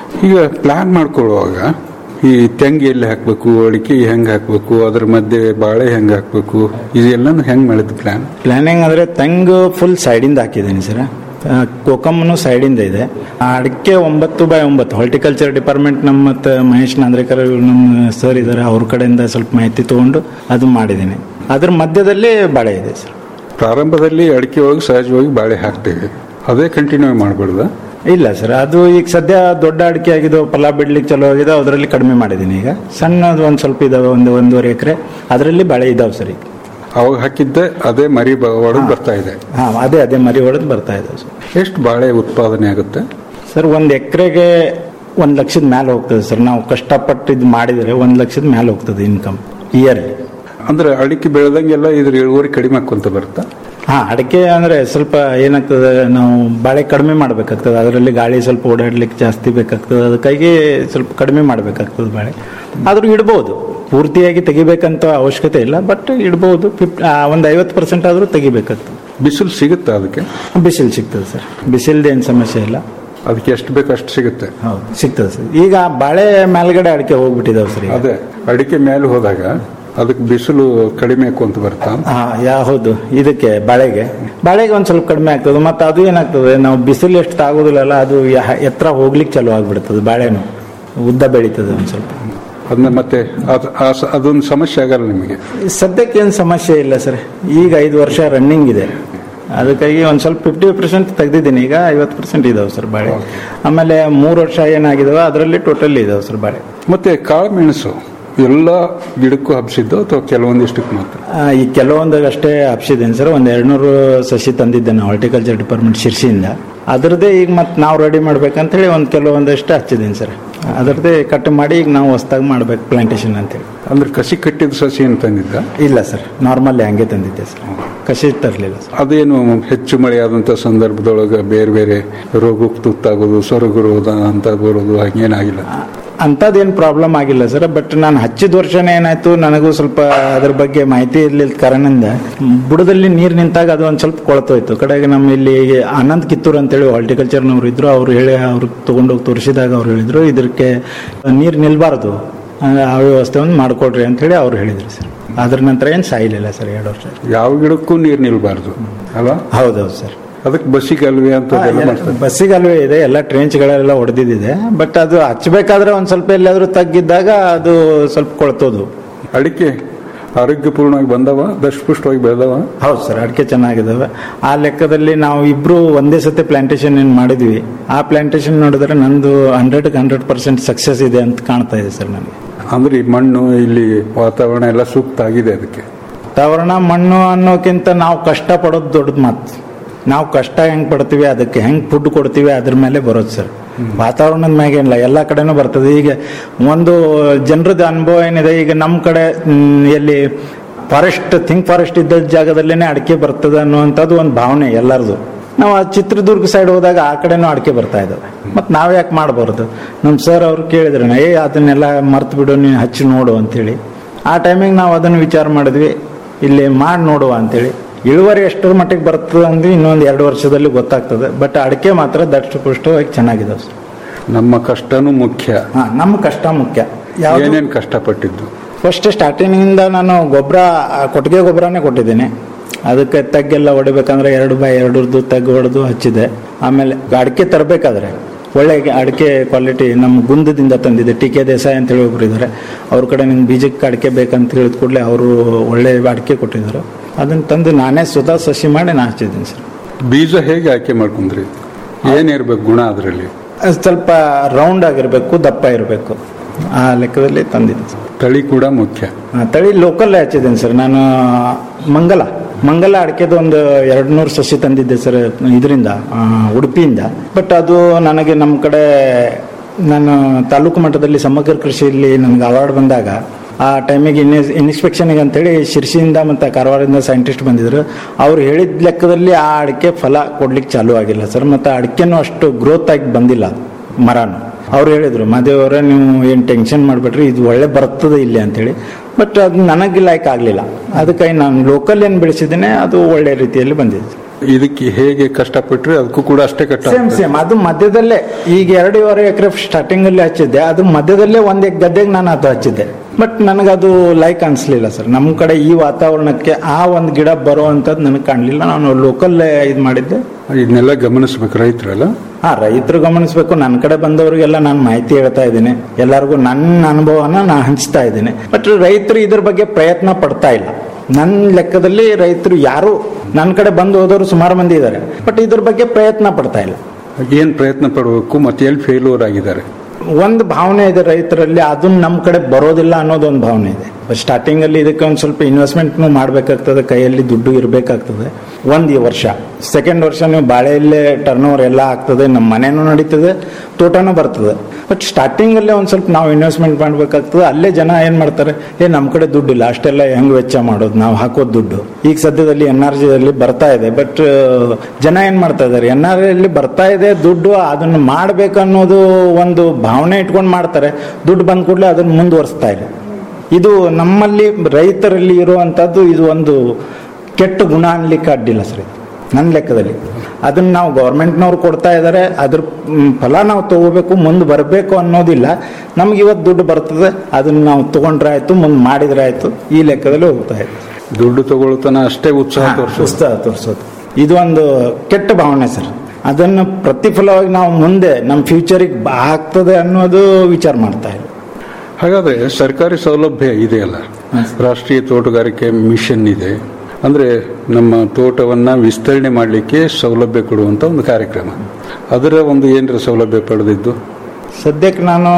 ಈಗ ಪ್ಲಾನ್ ಮಾಡ್ಕೊಳ್ಳುವಾಗ ಈ ತೆಂಗು ಎಲ್ಲಿ ಹಾಕ್ಬೇಕು ಅಡಿಕೆ ಹೆಂಗ್ ಹಾಕ್ಬೇಕು ಅದ್ರ ಮಧ್ಯೆ ಬಾಳೆ ಹೆಂಗ್ ಹಾಕ್ಬೇಕು ಇದೆಲ್ಲನೂ ಹೆಂಗ್ ಮಾಡಿದ್ದು ಪ್ಲಾನ್ ಪ್ಲಾನಿಂಗ್ ಅಂದ್ರೆ ತೆಂಗು ಫುಲ್ ಸೈಡಿಂದ ಹಾಕಿದ್ದೀನಿ ಸರ್ ಕೋಕಮ್ನು ಸೈಡಿಂದ ಇದೆ ಆ ಅಡಿಕೆ ಒಂಬತ್ತು ಬೈ ಒಂಬತ್ತು ಹಾರ್ಟಿಕಲ್ಚರ್ ಡಿಪಾರ್ಟ್ಮೆಂಟ್ ನಮ್ಮ ಮತ್ತು ಮಹೇಶ್ ನಾಂದ್ರೇಕರ್ ಇವ್ರು ನಮ್ಮ ಸರ್ ಇದ್ದಾರೆ ಅವ್ರ ಕಡೆಯಿಂದ ಸ್ವಲ್ಪ ಮಾಹಿತಿ ತಗೊಂಡು ಅದು ಮಾಡಿದ್ದೀನಿ ಅದ್ರ ಮಧ್ಯದಲ್ಲಿ ಬಾಳೆ ಇದೆ ಸರ್ ಪ್ರಾರಂಭದಲ್ಲಿ ಅಡಿಕೆ ಒಳಗೆ ಸಹಜವಾಗಿ ಬಾಳೆ ಹಾಕ್ತೇವೆ ಅದೇ ಕಂಟಿನ್ಯೂ ಮಾಡಬಾರ್ದ ಇಲ್ಲ ಸರ್ ಅದು ಈಗ ಸದ್ಯ ದೊಡ್ಡ ಅಡಿಕೆ ಆಗಿದ್ದು ಫಲ ಬಿಡ್ಲಿಕ್ಕೆ ಚಲೋ ಆಗಿದೆ ಅದರಲ್ಲಿ ಕಡಿಮೆ ಮಾಡಿದ್ದೀನಿ ಈಗ ಸಣ್ಣದು ಒಂದು ಸ್ವಲ್ಪ ಇದಾವೆ ಒಂದು ಒಂದೂವರೆ ಎಕರೆ ಅದರಲ್ಲಿ ಬಾಳೆ ಇದಾವೆ ಸರ್ ಈಗ ಅವಾಗ ಹಾಕಿದ್ದೆ ಅದೇ ಮರಿ ಒಳಗೆ ಬರ್ತಾ ಇದೆ ಹಾ ಅದೇ ಅದೇ ಮರಿ ಹೊಡೆದು ಬರ್ತಾ ಇದೆ ಸರ್ ಎಷ್ಟು ಬಾಳೆ ಉತ್ಪಾದನೆ ಆಗುತ್ತೆ ಸರ್ ಒಂದು ಎಕರೆಗೆ ಒಂದು ಲಕ್ಷದ ಮೇಲೆ ಹೋಗ್ತದೆ ಸರ್ ನಾವು ಕಷ್ಟಪಟ್ಟು ಇದು ಮಾಡಿದರೆ ಒಂದು ಲಕ್ಷದ ಮೇಲೆ ಹೋಗ್ತದೆ ಇನ್ಕಮ್ ಇಯರ್ಲಿ ಅಂದ್ರೆ ಅಡಿಕೆ ಬೆಳೆದಂಗೆಲ್ಲ ಇದ್ರ ಇಳುವರಿ ಕಡಿಮೆ ಆಕ್ಕೊಂತ ಬರುತ್ತಾ ಹಾ ಅಡಿಕೆ ಅಂದ್ರೆ ಸ್ವಲ್ಪ ಏನಾಗ್ತದೆ ನಾವು ಬಾಳೆ ಕಡಿಮೆ ಮಾಡ್ಬೇಕಾಗ್ತದೆ ಅದರಲ್ಲಿ ಗಾಳಿ ಸ್ವಲ್ಪ ಓಡಾಡ್ಲಿಕ್ಕೆ ಜಾಸ್ತಿ ಬೇಕಾಗ್ತದೆ ಅದಕ್ಕಾಗಿ ಸ್ವಲ್ಪ ಕಡಿಮೆ ಮಾಡ್ಬೇಕಾಗ್ತದೆ ಬಾಳೆ ಆದ್ರೂ ಇಡ್ಬೋದು ಪೂರ್ತಿಯಾಗಿ ತೆಗಿಬೇಕಂತ ಅವಶ್ಯಕತೆ ಇಲ್ಲ ಬಟ್ ಇಡ್ಬೋದು ಫಿಫ್ಟ್ ಒಂದು ಐವತ್ತು ಪರ್ಸೆಂಟ್ ಆದ್ರೂ ತೆಗಿಬೇಕಾಗ್ತದೆ ಬಿಸಿಲು ಸಿಗುತ್ತಾ ಅದಕ್ಕೆ ಬಿಸಿಲು ಸಿಗ್ತದೆ ಸರ್ ಬಿಸಿಲ್ದು ಏನು ಸಮಸ್ಯೆ ಇಲ್ಲ ಅದಕ್ಕೆ ಎಷ್ಟು ಬೇಕು ಅಷ್ಟು ಸಿಗುತ್ತೆ ಹೌದು ಸಿಗ್ತದೆ ಸರ್ ಈಗ ಬಾಳೆ ಮೇಲ್ಗಡೆ ಅಡಿಕೆ ಹೋಗ್ಬಿಟ್ಟಿದಾವೆ ಸರ್ ಈಗ. ಅದೇ ಅಡಿಕೆ ಮೇಲೆ ಹೋದಾಗ ಅದಕ್ಕೆ ಬಿಸಿಲು ಕಡಿಮೆ ಆಕ್ಕೊಂತ ಬರ್ತಾ ಹಾ ಯಾ ಹೌದು ಇದಕ್ಕೆ ಬಾಳೆಗೆ ಬಾಳೆಗೆ ಒಂದ್ ಸ್ವಲ್ಪ ಕಡಿಮೆ ಆಗ್ತದೆ ಮತ್ತೆ ಅದು ಏನಾಗ್ತದೆ ನಾವು ಬಿಸಿಲು ಎಷ್ಟು ತಾಗೋದಿಲ್ಲಲ್ಲ ಅದು ಯಾ- ಎತ್ತರ ಹೋಗ್ಲಿಕ್ಕೆ ಚಲೋ ಆಗ್ಬಿಡ್ತದೆ ಬಾಳೆನು ಉದ್ದ ಬೆಳೀತದೆ ಒಂದ್ ಸ್ವಲ್ಪ ಅದನ್ನ ಮತ್ತೆ ಅದ್- ಆ ಸ- ಅದೊಂದು ಸಮಸ್ಯೆ ಆಗಲ್ಲ ನಿಮಗೆ ಸದ್ಯಕ್ಕೆ ಏನು ಸಮಸ್ಯೆ ಇಲ್ಲ ಸರ್ ಈಗ ಐದು ವರ್ಷ ರನ್ನಿಂಗ್ ಇದೆ ಅದಕ್ಕಾಗಿ ಒಂದು ಸ್ವಲ್ಪ ಫಿಫ್ಟಿ ಪರ್ಸೆಂಟ್ ತೆಗ್ದಿದ್ದೀನಿ ಈಗ ಐವತ್ತು ಪರ್ಸೆಂಟ್ ಇದಾವೆ ಸರ್ ಬಾಳೆ ಆಮೇಲೆ ಮೂರು ವರ್ಷ ಏನಾಗಿದಾವೆ ಅದರಲ್ಲಿ ಟೋಟಲ್ ಇದಾವೆ ಸರ್ ಬಾಳೆ ಮತ್ತೆ ಕಾಳು ಮೆಣಸು ಎಲ್ಲ ಗಿಡಕ್ಕೂ ಹಬ್ಸಿದ್ದು ಅಥವಾ ಕೆಲವೊಂದಿಷ್ಟಕ್ಕೆ ಮಾತ್ರ ಆ, ಈ ಕೆಲವೊಂದಾಗ ಅಷ್ಟೇ ಹಬ್ಸಿದ್ದೇನೆ ಸರ್ ಒಂದು ಎರಡ್ನೂರು ಸಸಿ ತಂದಿದ್ದೆ ನಾವು ಹಾರ್ಟಿಕಲ್ಚರ್ ಡಿಪಾರ್ಟ್ಮೆಂಟ್ ಶಿರ್ಸಿಯಿಂದ ಅದರದ್ದೇ ಈಗ ಮತ್ತೆ ನಾವು ರೆಡಿ ಮಾಡ್ಬೇಕಂತೇಳಿ ಒಂದು ಕೆಲವೊಂದಷ್ಟು ಹಚ್ಚಿದ್ದೀನಿ ಸರ್ ಅದರದ್ದೇ ಕಟ್ ಮಾಡಿ ಈಗ ನಾವು ಹೊಸ್ದಾಗಿ ಮಾಡ್ಬೇಕು ಪ್ಲಾಂಟೇಶನ್ ಅಂತೇಳಿ ಅಂದ್ರೆ ಕಸಿ ಕಟ್ಟಿದ ಸಸಿ ಅಂತ ತಂದಿದ್ದ ಇಲ್ಲ ಸರ್ ನಾರ್ಮಲ್ ಹಂಗೆ ತಂದಿದ್ದೆ ಸರ್ ಕಸಿ ತರಲಿಲ್ಲ ಸರ್ ಅದೇನು ಹೆಚ್ಚು ಮಳೆ ಆದಂತ ಸಂದರ್ಭದೊಳಗೆ ಬೇರೆ ಬೇರೆ ರೋಗಕ್ಕೆ ತುತ್ತಾಗೋದು ಸೊರಗು ರೋಗ ಅಂತ ಬರೋದು ಹಂಗೇನಾಗಿಲ್ಲ ಅಂಥದ್ದೇನು ಪ್ರಾಬ್ಲಮ್ ಆಗಿಲ್ಲ ಸರ್ ಬಟ್ ನಾನು ಹಚ್ಚಿದ ವರ್ಷನೇ ಏನಾಯ್ತು ನನಗೂ ಸ್ವಲ್ಪ ಅದ್ರ ಬಗ್ಗೆ ಮಾಹಿತಿ ಇರ್ಲಿಲ್ಲ ಕಾರಣದಿಂದ ಬುಡದಲ್ಲಿ ನೀರು ನಿಂತಾಗ ಅದು ಒಂದು ಸ್ವಲ್ಪ ಕೊಳ್ತೋಯ್ತು ಕಡೆಗೆ ನಮ್ಮ ಇಲ್ಲಿ ಆನಂದ್ ಕಿತ್ತೂರ್ ಅಂತೇಳಿ ಹಾರ್ಟಿಕಲ್ಚರ್ನವ್ರು ಇದ್ರು ಅವ್ರು ಹೇಳಿ ಅವ್ರಿಗೆ ತಗೊಂಡೋಗಿ ತೋರಿಸಿದಾಗ ಅವ್ರು ಹೇಳಿದ್ರು ಇದಕ್ಕೆ ನೀರು ನಿಲ್ಬಾರ್ದು ಆ ವ್ಯವಸ್ಥೆಯನ್ನು ಮಾಡ್ಕೊಡ್ರಿ ಅಂತ ಹೇಳಿ ಅವ್ರು ಹೇಳಿದ್ರು ಸರ್ ಅದ್ರ ನಂತರ ಏನು ಸಾಯಿಲಿಲ್ಲ ಸರ್ ಎರಡು ವರ್ಷ ಯಾವ ಗಿಡಕ್ಕೂ ನೀರು ನಿಲ್ಬಾರ್ದು ಅಲ್ವಾ ಹೌದೌದು ಸರ್ ಅದಕ್ಕೆ ಬಸ್ಸಿಗಲ್ವೇ ಅಂತ ಅದೆಲ್ಲ ಮಾಡ್ತಾರೆ ಬಸ್ಸಿಗೆ ಅಲ್ವೇ ಇದೆ ಎಲ್ಲ ಟ್ರೇಂಚ್ಗಳೆಲ್ಲ ಹೊಡೆದಿದೆ ಬಟ್ ಅದು ಹಚ್ಚಬೇಕಾದ್ರೆ ಒಂದ್ ಸ್ವಲ್ಪ ಎಲ್ಲಾದ್ರೂ ತಗ್ಗಿದ್ದಾಗ ಅದು ಸ್ವಲ್ಪ ಕೊಳ್ತೋದು ಅಡಿಕೆ ಆರೋಗ್ಯಪೂರ್ಣವಾಗಿ ಬಂದವ ದಷ್ಟಪುಷ್ಟವಾಗಿ ಬೆಳೆದವ ಹೌದು ಸರ್ ಅಡಿಕೆ ಚೆನ್ನಾಗಿದ್ದಾವೆ ಆ ಲೆಕ್ಕದಲ್ಲಿ ನಾವು ಇಬ್ರು ಒಂದೇ ಸತಿ ಪ್ಲಾಂಟೇಶನ್ ಏನು ಮಾಡಿದ್ವಿ ಆ ಪ್ಲಾಂಟೇಶನ್ ನೋಡಿದ್ರೆ ನಂದು ಹಂಡ್ರೆಡ್ ಹಂಡ್ರೆಡ್ ಪರ್ಸೆಂಟ್ ಸಕ್ಸಸ್ ಇದೆ ಅಂತ ಕಾಣ್ತಾ ಇದೆ ಸರ್ ನನಗೆ ಅಂದ್ರೆ ಈ ಮಣ್ಣು ಇಲ್ಲಿ ವಾತಾವರಣ ಎಲ್ಲ ಸೂಕ್ತ ಆಗಿದೆ ಅದಕ್ಕೆ ವಾತಾವರಣ ಮಣ್ಣು ಅನ್ನೋಕ್ಕಿಂತ ನಾವು ಕಷ್ಟ ಪಡೋದು ದೊಡ್ಡದು ಮಾತು ನಾವು ಕಷ್ಟ ಹೆಂಗ್ ಪಡ್ತೀವಿ ಅದಕ್ಕೆ ಹೆಂಗ್ ಫುಡ್ ಕೊಡ್ತೀವಿ ಅದ್ರ ಮೇಲೆ ಬರೋದು ಸರ್ ವಾತಾವರಣದ ಮ್ಯಾಗ ಏನಿಲ್ಲ ಎಲ್ಲ ಕಡೆನೂ ಬರ್ತದೆ ಈಗ ಒಂದು ಜನರದ ಅನುಭವ ಏನಿದೆ ಈಗ ನಮ್ಮ ಕಡೆ ಮ್, ಎಲ್ಲಿ ಫಾರೆಸ್ಟ್ ಥಿಂಕ್ ಫಾರೆಸ್ಟ್ ಇದ್ದ ಜಾಗದಲ್ಲೇನೆ ಅಡಿಕೆ ಬರ್ತದೆ ಅನ್ನುವಂಥದ್ದು ಒಂದು ಭಾವನೆ ಎಲ್ಲರದು ನಾವು ಆ ಚಿತ್ರದುರ್ಗ ಸೈಡ್ ಹೋದಾಗ ಆ ಕಡೆನೂ ಅಡಿಕೆ ಬರ್ತಾ ಇದ್ದಾವೆ ಮತ್ತು ನಾವು ಯಾಕೆ ಮಾಡಬಾರ್ದು ನಮ್ಮ ಸರ್ ಅವ್ರು ಕೇಳಿದ್ರು ಏ ಅದನ್ನೆಲ್ಲ ಮರ್ತು ಬಿಡು ನೀನು ಹಚ್ಚಿ ನೋಡು ಅಂತೇಳಿ ಆ ಟೈಮಿಗೆ ನಾವು ಅದನ್ನು ವಿಚಾರ ಮಾಡಿದ್ವಿ ಇಲ್ಲಿ ಮಾಡಿ ನೋಡುವ ಅಂತೇಳಿ ಇಳುವರಿ ಎಷ್ಟರ ಮಟ್ಟಿಗೆ ಬರ್ತದೆ ಅಂದ್ರೆ ಇನ್ನೊಂದು ಎರಡು ವರ್ಷದಲ್ಲಿ ಗೊತ್ತಾಗ್ತದೆ ಬಟ್ ಅಡಿಕೆ ಮಾತ್ರ ದಷ್ಟು ಪುಷ್ಟವಾಗಿ ಚೆನ್ನಾಗಿದಾವೆ ಸರ್ ನಮ್ಮ ಕಷ್ಟನೂ ಮುಖ್ಯ ಹಾ ನಮ್ಮ ಕಷ್ಟ ಮುಖ್ಯ ಯಾವ್ದು ಏನೇನ್ ಕಷ್ಟಪಟ್ಟಿದ್ದು ಫಸ್ಟ್ ಸ್ಟಾರ್ಟಿಂಗಿಂದ ನಾನು ಗೊಬ್ಬರ ಕೊಟ್ಟಿಗೆ ಗೊಬ್ಬರನೇ ಕೊಟ್ಟಿದ್ದೀನಿ ಅದಕ್ಕೆ ತಗ್ಗೆಲ್ಲ ಹೊಡಿಬೇಕಂದ್ರೆ ಎರಡು ಬೈ ಎರಡರದ್ದು ತಗ್ಗು ಹೊಡೆದು ಹಚ್ಚಿದೆ ಆಮೇಲೆ ಅಡಿಕೆ ತರಬೇಕಾದ್ರೆ ಒಳ್ಳೆ ಅಡಿಕೆ ಕ್ವಾಲಿಟಿ ನಮ್ಮ ಗುಂದದಿಂದ ತಂದಿದೆ ಟಿ ಕೆ ದೇಸಾಯಿ ಅಂತೇಳಿ ಒಬ್ರು ಇದ್ದಾರೆ ಅವ್ರ ಕಡೆ ನಿಮ್ಗೆ ಬೀಜಕ್ಕೆ ಅಡಿಕೆ ಬೇಕಂತ ಹೇಳಿದ ಕೂಡಲೇ ಅವರು ಒಳ್ಳೆ ಅಡಿಕೆ ಕೊಟ್ಟಿದ್ದಾರೆ ಅದನ್ನು ತಂದು ನಾನೇ ಸ್ವತಃ ಸಸಿ ಮಾಡಿ ನಾನು ಹಚ್ಚಿದ್ದೀನಿ ಸರ್ ಬೀಜ ಹೇಗೆ ಆಯ್ಕೆ ಮಾಡ್ಕೊಂಡ್ರಿ ಏನಿರ್ಬೇಕು ಗುಣ ಅದರಲ್ಲಿ ಅದು ಸ್ವಲ್ಪ ರೌಂಡ್ ಆಗಿರಬೇಕು ದಪ್ಪ ಇರಬೇಕು ಆ ಲೆಕ್ಕದಲ್ಲಿ ತಂದಿದ್ದೆ ಸರ್ ತಳಿ ಕೂಡ ಮುಖ್ಯ ಆ, ತಳಿ ಲೋಕಲ್ ಹಚ್ಚಿದ್ದೀನಿ ಸರ್ ನಾನು ಮಂಗಲ ಮಂಗಲ ಅಡಿಕೆದು ಒಂದು ಎರಡು ನೂರು ಸಸಿ ತಂದಿದ್ದೆ ಸರ್ ಇದರಿಂದ ಉಡುಪಿಯಿಂದ ಬಟ್ ಅದು ನನಗೆ ನಮ್ಮ ಕಡೆ ನಾನು ತಾಲೂಕು ಮಟ್ಟದಲ್ಲಿ ಸಮಗ್ರ ಕೃಷಿಯಲ್ಲಿ ನನಗೆ ಅವಾರ್ಡ್ ಬಂದಾಗ ಆ ಟೈಮಿಗೆ ಇನ್ ಇನ್ಸ್ಪೆಕ್ಷನ್ಗೆ ಅಂತೇಳಿ ಶಿರ್ಸಿಯಿಂದ ಮತ್ತು ಕಾರವಾರದಿಂದ ಸೈಂಟಿಸ್ಟ್ ಬಂದಿದ್ರು ಅವ್ರು ಹೇಳಿದ ಲೆಕ್ಕದಲ್ಲಿ ಆ ಅಡಿಕೆ ಫಲ ಕೊಡ್ಲಿಕ್ಕೆ ಚಾಲೂ ಆಗಿಲ್ಲ ಸರ್ ಮತ್ತು ಅಡಿಕೆನೂ ಅಷ್ಟು ಗ್ರೋತ್ ಆಗಿ ಬಂದಿಲ್ಲ ಮರನು ಅವ್ರು ಹೇಳಿದ್ರು ಮಾದೇವ್ ಅವರೇ ನೀವು ಏನು ಟೆನ್ಷನ್ ಮಾಡಬೇಡ್ರಿ ಇದು ಒಳ್ಳೆ ಬರ್ತದೆ ಇಲ್ಲಿ ಅಂತೇಳಿ ಬಟ್ ಅದು ನನಗೆ ಲೈಕ್ ಆಗಲಿಲ್ಲ ಅದಕ್ಕಾಗಿ ನಾನು ಲೋಕಲ್ ಏನು ಬೆಳೆಸಿದ್ದೇನೆ ಅದು ಒಳ್ಳೆ ರೀತಿಯಲ್ಲಿ ಬಂದಿದೆ ಇದಕ್ಕೆ ಹೇಗೆ ಕಷ್ಟಪಟ್ರೆ ಅದಕ್ಕೂ ಕೂಡ ಅಷ್ಟೇ ಕಷ್ಟ ಸೇಮ್ ಸೇಮ್ ಅದು ಮಧ್ಯದಲ್ಲೇ ಈಗ ಎರಡೂವರೆ ಎಕರೆ ಸ್ಟಾರ್ಟಿಂಗ್ ಅಲ್ಲಿ ಹಚ್ಚಿದ್ದೆ ಅದು ಮಧ್ಯದಲ್ಲೇ ಒಂದ್ ಗದ್ದೆಗೆ ನಾನು ಅದು ಹಚ್ಚಿದ್ದೆ ಬಟ್ ನನಗದು ಲೈಕ್ ಅನ್ಸ್ಲಿಲ್ಲ ಸರ್ ನಮ್ಮ ಕಡೆ ಈ ವಾತಾವರಣಕ್ಕೆ ಆ ಒಂದು ಗಿಡ ಬರುವಂತದ್ದು ನನಗೆ ಕಾಣಲಿಲ್ಲ ನಾನು ಲೋಕಲ್ ಇದು ಮಾಡಿದ್ದೆ ಇದನ್ನೆಲ್ಲ ಗಮನಿಸ್ಬೇಕು ರೈತರಲ್ಲ ಹಾ ರೈತರು ಗಮನಿಸಬೇಕು ನನ್ನ ಕಡೆ ಬಂದವರಿಗೆಲ್ಲ ನಾನು ಮಾಹಿತಿ ಹೇಳ್ತಾ ಇದ್ದೀನಿ ಎಲ್ಲರಿಗೂ ನನ್ನ ಅನುಭವನ ನಾನು ಹಂಚ್ತಾ ಇದ್ದೀನಿ ಬಟ್ ರೈತರು ಇದ್ರ ಬಗ್ಗೆ ಪ್ರಯತ್ನ ಪಡ್ತಾ ಇಲ್ಲ ನನ್ನ ಲೆಕ್ಕದಲ್ಲಿ ರೈತರು ಯಾರು ನನ್ನ ಕಡೆ ಬಂದು ಹೋದವರು ಸುಮಾರು ಮಂದಿ ಇದ್ದಾರೆ ಬಟ್ ಇದ್ರ ಬಗ್ಗೆ ಪ್ರಯತ್ನ ಪಡ್ತಾ ಇಲ್ಲ ಏನ್ ಪ್ರಯತ್ನ ಪಡಬೇಕು ಮತ್ತೆ ಎಲ್ಲಿ ಫೇಲ್ಯೂರ್ ಆಗಿದ್ದಾರೆ ಒಂದು ಭಾವನೆ ಇದೆ ರೈತರಲ್ಲಿ ಅದನ್ನ ನಮ್ಮ ಕಡೆ ಬರೋದಿಲ್ಲ ಅನ್ನೋದು ಒಂದು ಭಾವನೆ ಇದೆ ಸ್ಟಾರ್ಟಿಂಗ್ ಅಲ್ಲಿ ಇದಕ್ಕೆ ಒಂದು ಸ್ವಲ್ಪ ಇನ್ವೆಸ್ಟ್ಮೆಂಟ್ ಮಾಡಬೇಕಾಗ್ತದೆ ಕೈಯಲ್ಲಿ ದುಡ್ಡು ಇರಬೇಕಾಗ್ತದೆ ಒಂದು ಈ ವರ್ಷ ಸೆಕೆಂಡ್ ವರ್ಷ ನೀವು ಬಾಳೆಯಲ್ಲೇ ಟರ್ನ್ ಓವರ್ ಎಲ್ಲ ಆಗ್ತದೆ ನಮ್ಮ ಮನೆನೂ ನಡೀತದೆ ತೋಟನೂ ಬರ್ತದೆ ಬಟ್ ಸ್ಟಾರ್ಟಿಂಗ್ ಅಲ್ಲೇ ಒಂದು ಸ್ವಲ್ಪ ನಾವು ಇನ್ವೆಸ್ಟ್ಮೆಂಟ್ ಮಾಡಬೇಕಾಗ್ತದೆ ಅಲ್ಲೇ ಜನ ಏನ್ ಮಾಡ್ತಾರೆ ಏ ನಮ್ಮ ಕಡೆ ದುಡ್ಡಿಲ್ಲ ಅಷ್ಟೆಲ್ಲ ಹೆಂಗ್ ವೆಚ್ಚ ಮಾಡೋದು ನಾವು ಹಾಕೋದು ದುಡ್ಡು ಈಗ ಸದ್ಯದಲ್ಲಿ ಎನ್ ಆರ್ ಜಿಯಲ್ಲಿ ಬರ್ತಾ ಇದೆ ಬಟ್ ಜನ ಏನ್ ಮಾಡ್ತಾ ಇದ್ದಾರೆ ಎನ್ ಆರ್ ಅಲ್ಲಿ ಬರ್ತಾ ಇದೆ ದುಡ್ಡು ಅದನ್ನು ಮಾಡ್ಬೇಕು ಅನ್ನೋದು ಒಂದು ಭಾವನೆ ಇಟ್ಕೊಂಡು ಮಾಡ್ತಾರೆ ದುಡ್ಡು ಬಂದ ಕೂಡಲೇ ಅದನ್ನು ಮುಂದುವರಿಸ್ತಾ ಇಲ್ಲ ಇದು ನಮ್ಮಲ್ಲಿ ರೈತರಲ್ಲಿ ಇರುವಂತದ್ದು ಇದು ಒಂದು ಕೆಟ್ಟ ಗುಣ ಅನ್ಲಿಕ್ಕೆ ಅಡ್ಡಿಲ್ಲ ಸರ್ ಇದು ನನ್ನ ಲೆಕ್ಕದಲ್ಲಿ ಅದನ್ನ ನಾವು ಗೌರ್ಮೆಂಟ್ನವ್ರು ಕೊಡ್ತಾ ಇದ್ದಾರೆ ಅದ್ರ ಮ್, ಫಲ ನಾವು ತಗೋಬೇಕು ಮುಂದೆ ಬರಬೇಕು ಅನ್ನೋದಿಲ್ಲ ನಮ್ಗೆ ಇವತ್ತು ದುಡ್ಡು ಬರ್ತದೆ ಅದನ್ನ ನಾವು ತಗೊಂಡ್ರೆ ಆಯ್ತು ಮುಂದೆ ಮಾಡಿದ್ರೆ ಆಯ್ತು ಈ ಲೆಕ್ಕದಲ್ಲಿ ಹೋಗ್ತಾ ಇದೆ ದುಡ್ಡು ತಗೊಳ್ತಾನ ಅಷ್ಟೇ ಉತ್ಸಾಹ ತೋರಿಸೋದು ಉತ್ಸಾಹ ತೋರಿಸೋದು ಇದು ಒಂದು ಕೆಟ್ಟ ಭಾವನೆ ಸರ್ ಅದನ್ನು ಪ್ರತಿಫಲವಾಗಿ ನಾವು ಮುಂದೆ ನಮ್ಮ ಫ್ಯೂಚರಿಗೆ ಆಗ್ತದೆ ಅನ್ನೋದು ವಿಚಾರ ಮಾಡ್ತಾ ಇಲ್ಲ ಹಾಗಾದ್ರೆ ಸರ್ಕಾರಿ ಸೌಲಭ್ಯ ಇದೆಯಲ್ಲ ರಾಷ್ಟ್ರೀಯ ತೋಟಗಾರಿಕೆ ಮಿಷನ್ ಇದೆ ಅಂದ್ರೆ ನಮ್ಮ ತೋಟವನ್ನ ವಿಸ್ತರಣೆ ಮಾಡಲಿಕ್ಕೆ ಸೌಲಭ್ಯ ಕೊಡುವಂತ ಒಂದು ಕಾರ್ಯಕ್ರಮ ಅದರ ಒಂದು ಏನರ ಸೌಲಭ್ಯ ಪಡೆದಿದ್ದು ಸದ್ಯಕ್ಕೆ ನಾನು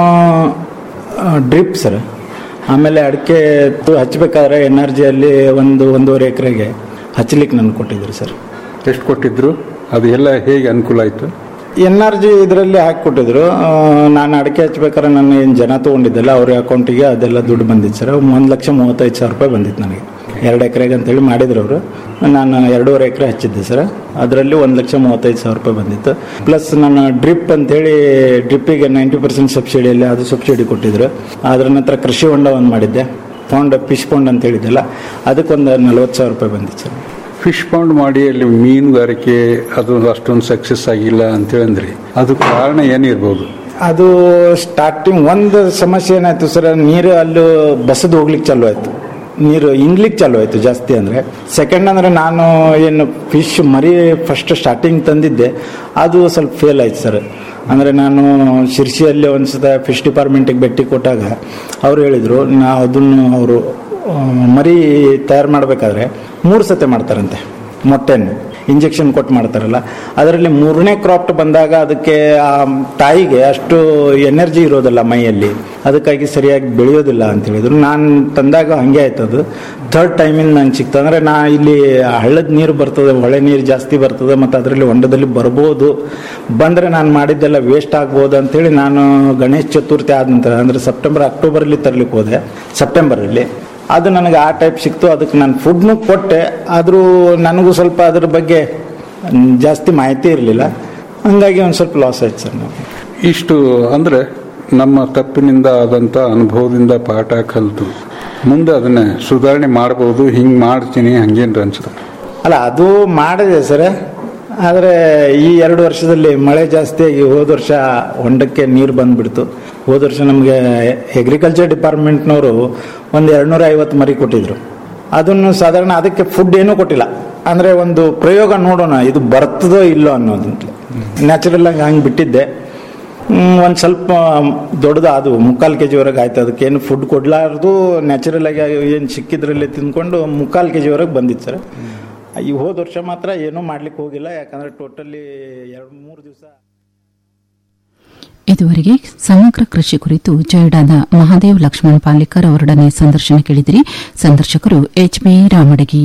ಡ್ರಿಪ್ ಸರ್ ಆಮೇಲೆ ಅಡಿಕೆ ಹಚ್ಚಬೇಕಾದ್ರೆ ಎನರ್ಜಿಯಲ್ಲಿ ಒಂದು ಒಂದೂವರೆ ಎಕರೆಗೆ ಹಚ್ಚಲಿಕ್ಕೆ ನನಗೆ ಕೊಟ್ಟಿದ್ರು ಸರ್ ಎಷ್ಟು ಕೊಟ್ಟಿದ್ರು ಅದು ಎಲ್ಲ ಹೇಗೆ ಅನುಕೂಲ ಆಯ್ತು ಎನ್ ಆರ್ ಜಿ ಇದರಲ್ಲಿ ಹಾಕಿಕೊಟ್ಟಿದ್ರು ನಾನು ಅಡಿಕೆ ಹಚ್ಬೇಕಾದ್ರೆ ನಾನು ಏನು ಜನ ತೊಗೊಂಡಿದ್ದೆಲ್ಲ ಅವ್ರ ಅಕೌಂಟಿಗೆ ಅದೆಲ್ಲ ದುಡ್ಡು ಬಂದಿತ್ತು ಸರ್ ಒಂದು ಲಕ್ಷ ಮೂವತ್ತೈದು ಸಾವಿರ ರೂಪಾಯಿ ಬಂದಿತ್ತು ನನಗೆ ಎರಡು ಎಕರೆಗೆ ಅಂತೇಳಿ ಮಾಡಿದ್ರು ಅವರು ನಾನು ಎರಡೂವರೆ ಎಕರೆ ಹಚ್ಚಿದ್ದೆ ಸರ್ ಅದರಲ್ಲಿ ಒಂದು ಲಕ್ಷ ಮೂವತ್ತೈದು ಸಾವಿರ ರೂಪಾಯಿ ಬಂದಿತ್ತು ಪ್ಲಸ್ ನಾನು ಡ್ರಿಪ್ ಅಂತೇಳಿ ಡ್ರಿಪ್ಪಿಗೆ ನೈಂಟಿ ಪರ್ಸೆಂಟ್ ಸಬ್ಸಿಡಿಯಲ್ಲಿ ಅದು ಸಬ್ಸಿಡಿ ಕೊಟ್ಟಿದ್ರು ಅದರ ನಂತರ ಕೃಷಿ ಹೊಂಡ ಒಂದು ಮಾಡಿದ್ದೆ ಪೌಂಡ್ ಫಿಶ್ ಪೌಂಡ್ ಅಂತ ಹೇಳಿದ್ದೆಲ್ಲ ಅದಕ್ಕೊಂದು ನಲ್ವತ್ತು ಸಾವಿರ ರೂಪಾಯಿ ಬಂದಿತ್ತು ಸರ್ ಫಿಶ್ ಪೌಂಡ್ ಮಾಡಿ ಅಲ್ಲಿ ಮೀನುಗಾರಿಕೆ ಅದು ಅಷ್ಟೊಂದು ಸಕ್ಸಸ್ ಆಗಿಲ್ಲ ಅಂತ ಹೇಳಿದ್ರಿ ಅದು ಕಾರಣ ಏನಿರ್ಬೋದು ಅದು ಸ್ಟಾರ್ಟಿಂಗ್ ಒಂದು ಸಮಸ್ಯೆ ಏನಾಯ್ತು ಸರ್ ನೀರು ಅಲ್ಲಿ ಬಸದು ಹೋಗ್ಲಿಕ್ಕೆ ಚಾಲು ಆಯ್ತು ನೀರು ಇಂಗ್ಲಿಕ್ಕೆ ಚಾಲು ಆಯ್ತು ಜಾಸ್ತಿ ಅಂದ್ರೆ ಸೆಕೆಂಡ್ ಅಂದ್ರೆ ನಾನು ಏನು ಫಿಶ್ ಮರಿ ಫಸ್ಟ್ ಸ್ಟಾರ್ಟಿಂಗ್ ತಂದಿದ್ದೆ ಅದು ಸ್ವಲ್ಪ ಫೇಲ್ ಆಯ್ತು ಸರ್ ಅಂದ್ರೆ ನಾನು ಶಿರ್ಸಿಯಲ್ಲಿ ಒಂದ್ಸತ ಫಿಶ್ ಡಿಪಾರ್ಟ್ಮೆಂಟಿಗೆ ಭೇಟಿ ಕೊಟ್ಟಾಗ ಅವ್ರು ಹೇಳಿದ್ರು ನಾ ಅದನ್ನು ಅವರು ಮರಿ ತಯಾರು ಮಾಡಬೇಕಾದ್ರೆ ಮೂರು ಸತೆ ಮಾಡ್ತಾರಂತೆ ಮೊಟ್ಟೆನ್ನು ಇಂಜೆಕ್ಷನ್ ಕೊಟ್ಟು ಮಾಡ್ತಾರಲ್ಲ ಅದರಲ್ಲಿ ಮೂರನೇ ಕ್ರಾಪ್ ಬಂದಾಗ ಅದಕ್ಕೆ ಆ ತಾಯಿಗೆ ಅಷ್ಟು ಎನರ್ಜಿ ಇರೋದಿಲ್ಲ ಮೈಯಲ್ಲಿ ಅದಕ್ಕಾಗಿ ಸರಿಯಾಗಿ ಬೆಳೆಯೋದಿಲ್ಲ ಅಂತ ಹೇಳಿದ್ರು ನಾನು ತಂದಾಗ ಹಂಗೆ ಆಯ್ತು ಅದು ಥರ್ಡ್ ಟೈಮಿಂದ ನಂಗೆ ಸಿಕ್ತು ಅಂದ್ರೆ ನಾ ಇಲ್ಲಿ ಹಳ್ಳದ ನೀರು ಬರ್ತದೆ ಹೊಳೆ ನೀರು ಜಾಸ್ತಿ ಬರ್ತದೆ ಮತ್ತು ಅದರಲ್ಲಿ ಹೊಂಡದಲ್ಲಿ ಬರ್ಬೋದು ಬಂದರೆ ನಾನು ಮಾಡಿದ್ದೆಲ್ಲ ವೇಸ್ಟ್ ಆಗ್ಬೋದು ಅಂತೇಳಿ ನಾನು ಗಣೇಶ ಚತುರ್ಥಿ ಆದ ನಂತರ ಅಂದರೆ ಸೆಪ್ಟೆಂಬರ್ ಅಕ್ಟೋಬರಲ್ಲಿ ತರ್ಲಿಕ್ಕೆ ಹೋದೆ ಸೆಪ್ಟೆಂಬರಲ್ಲಿ ಅದು ನನಗೆ ಆ ಟೈಪ್ ಸಿಕ್ತು ಅದಕ್ಕೆ ನಾನು ಫುಡ್ನು ಕೊಟ್ಟೆ ಆದರೂ ನನಗೂ ಸ್ವಲ್ಪ ಅದ್ರ ಬಗ್ಗೆ ಮ್, ಜಾಸ್ತಿ ಮಾಹಿತಿ ಇರಲಿಲ್ಲ ಹಂಗಾಗಿ ಒಂದು ಸ್ವಲ್ಪ ಲಾಸ್ ಆಯ್ತು ಸರ್ ನಾವು ಇಷ್ಟು ಅಂದ್ರೆ ನಮ್ಮ ತಪ್ಪಿನಿಂದ ಆದಂತ ಅನುಭವದಿಂದ ಪಾಠ ಕಲಿತು ಮುಂದೆ ಅದನ್ನ ಸುಧಾರಣೆ ಮಾಡಬಹುದು ಹಿಂಗ್ ಮಾಡ್ತೀನಿ ಹಂಗೇನ್ರ ಅನ್ಸುತ್ತೆ ಅಲ್ಲ ಅದು ಮಾಡಿದೆ ಸರ್ ಆದರೆ ಈ ಎರಡು ವರ್ಷದಲ್ಲಿ ಮಳೆ ಜಾಸ್ತಿ ಆಗಿ ಹೋದ ವರ್ಷ ಹೊಂಡಕ್ಕೆ ನೀರು ಬಂದ್ಬಿಡ್ತು ಹೋದ ವರ್ಷ ನಮಗೆ ಅಗ್ರಿಕಲ್ಚರ್ ಡಿಪಾರ್ಟ್ಮೆಂಟ್ನವರು ಒಂದು ಎರಡ್ನೂರ ಐವತ್ತು ಮರಿ ಕೊಟ್ಟಿದ್ರು ಅದನ್ನು ಸಾಧಾರಣ ಅದಕ್ಕೆ ಫುಡ್ ಏನೂ ಕೊಟ್ಟಿಲ್ಲ ಅಂದರೆ ಒಂದು ಪ್ರಯೋಗ ನೋಡೋಣ ಇದು ಬರ್ತದೋ ಇಲ್ಲೋ ಅನ್ನೋದು ನ್ಯಾಚುರಲ್ ಆಗಿ ಹಂಗೆ ಬಿಟ್ಟಿದ್ದೆ ಒಂದು ಸ್ವಲ್ಪ ದೊಡ್ಡದು ಅದು ಮುಕ್ಕಾಲು ಕೆ ಜಿವರೆಗೆ ಆಯ್ತು ಅದಕ್ಕೆ ಏನು ಫುಡ್ ಕೊಡ್ಲಾರ್ದು ನ್ಯಾಚುರಲ್ ಆಗಿ ಏನು ಸಿಕ್ಕಿದ್ರಲ್ಲಿ ತಿಂದ್ಕೊಂಡು ಮುಕ್ಕಾಲು ಕೆ ಜಿವರೆಗೆ ಬಂದಿತ್ತು ಸರ್ ಈ ಹೋದ ವರ್ಷ ಮಾತ್ರ ಏನೂ ಮಾಡ್ಲಿಕ್ಕೆ ಹೋಗಿಲ್ಲ ಯಾಕಂದ್ರೆ ಟೋಟಲಿ ಎರಡು ಮೂರು ದಿವಸ ಇದುವರೆಗೆ ಸಮಗ್ರ ಕೃಷಿ ಕುರಿತು ಜೈಡಾದ ಮಹಾದೇವ್ ಲಕ್ಷ್ಮಣ್ ಪಾಲಿಕರ್ ಅವರೊಡನೆ ಸಂದರ್ಶನ ಕೇಳಿದಿರಿ ಸಂದರ್ಶಕರು ಎಚ್ಬಿ ರಾಮಡಗಿ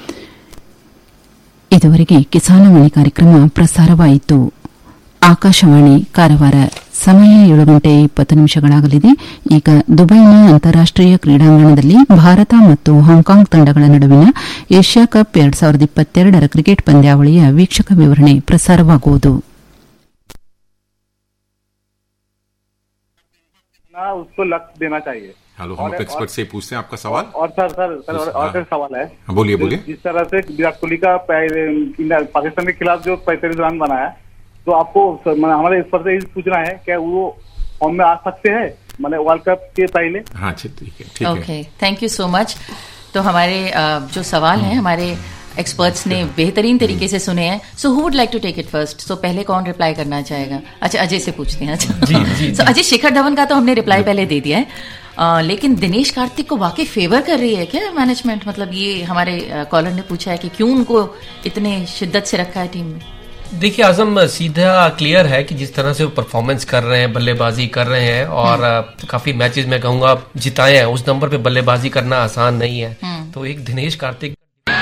ಇದುವರೆಗೆ ಕಿಸಾನವಾಣಿ ಕಾರ್ಯಕ್ರಮ ಪ್ರಸಾರವಾಯಿತು ಆಕಾಶವಾಣಿ ಕಾರವಾರ ಸಮಯ ಏಳು ಗಂಟೆ ಇಪ್ಪತ್ತು ನಿಮಿಷಗಳಾಗಲಿದೆ ಈಗ ದುಬೈನ ಅಂತಾರಾಷ್ಟೀಯ ಕ್ರೀಡಾಂಗಣದಲ್ಲಿ ಭಾರತ ಮತ್ತು ಹಾಂಕಾಂಗ್ ತಂಡಗಳ ನಡುವಿನ ಏಷ್ಯಾ ಕಪ್ ಎರಡ್ ಸಾವಿರದ ಇಪ್ಪತ್ತೆರಡರ ಕ್ರಿಕೆಟ್ ಪಂದ್ಯಾವಳಿಯ ವೀಕ್ಷಕ ವಿವರಣೆ ಪ್ರಸಾರವಾಗುವುದು ना उसको लक्ष्य देना चाहिए हेलो हम और- अपने एक्सपर्ट से पूछते हैं आपका सवाल और सर सर सर और, और हाँ। सर सवाल है हाँ, बोलिए बोलिए जिस तरह से विराट कोहली का पै- इंडिया- पाकिस्तान के खिलाफ जो पैंतालीस रन बनाया तो आपको सर, मतलब हमारे इस पर से यही पूछना है क्या वो फॉर्म में आ सकते हैं मैंने वर्ल्ड कप के पहले हाँ अच्छा ठीक है ठीक है okay thank you so much तो हमारे अ, जो सवाल हैं हमारे एक्सपर्ट्स ने बेहतरीन तरीके से सुने हैं so who would like to take it first so पहले कौन रिप्लाई करना चाहेगा अच्छा अजय से पूछते हैं अच्छा जी, जी, So, अजय शिखर धवन का तो हमने रिप्लाई पहले दे दिया है अ, लेकिन दिनेश कार्तिक को वाकई फेवर कर रही है क्या मैनेजमेंट मतलब ये हमारे कॉलर ने पूछा है कि क्यों उनको इतने शिद्दत से रखा है टीम में देखिए आजम सीधा क्लियर है कि जिस तरह से वो परफॉर्मेंस कर रहे हैं बल्लेबाजी कर रहे हैं और अ, काफी मैचेस में कहूंगा जिताए हैं उस नंबर पे बल्लेबाजी करना आसान नहीं है हम्म। तो एक दिनेश कार्तिक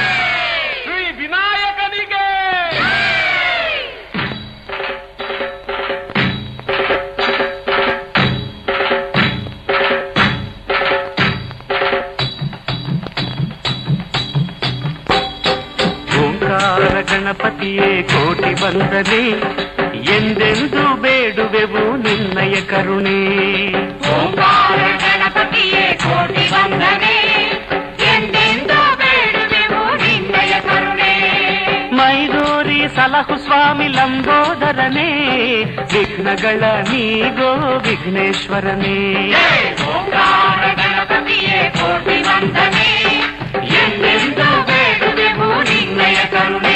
ಓಂಕಾರ ಗಣಪತಿಯೇ ಕೋಟಿ ಬಂದನೆ ಎಂದೆಂದು ಬೇಡುವೆವು ನಿನ್ನಯ ಕರುಣೆ ಓಂಕಾರ ಗಣಪತಿಯೇ ಕೋಟಿ ವಂದನೆ ಎಂದೆಂದು ಬೇಡುವೆವು ನಿನ್ನಯ ಕರುಣೆ ಮೈದೋರಿ ಸಲಹು ಸ್ವಾಮಿ ಲಂಬೋದರನೇ ವಿಘ್ನಗಳ ನೀಗೋ ವಿಘ್ನೇಶ್ವರನೇ ಓಂಕಾರ ಗಣಪತಿಯೇ ಕೋಟಿ ವಂದನೆ ಎಂದೆಂದು ಬೇಡುವೆವು ನಿನ್ನಯ ಕರುಣೆ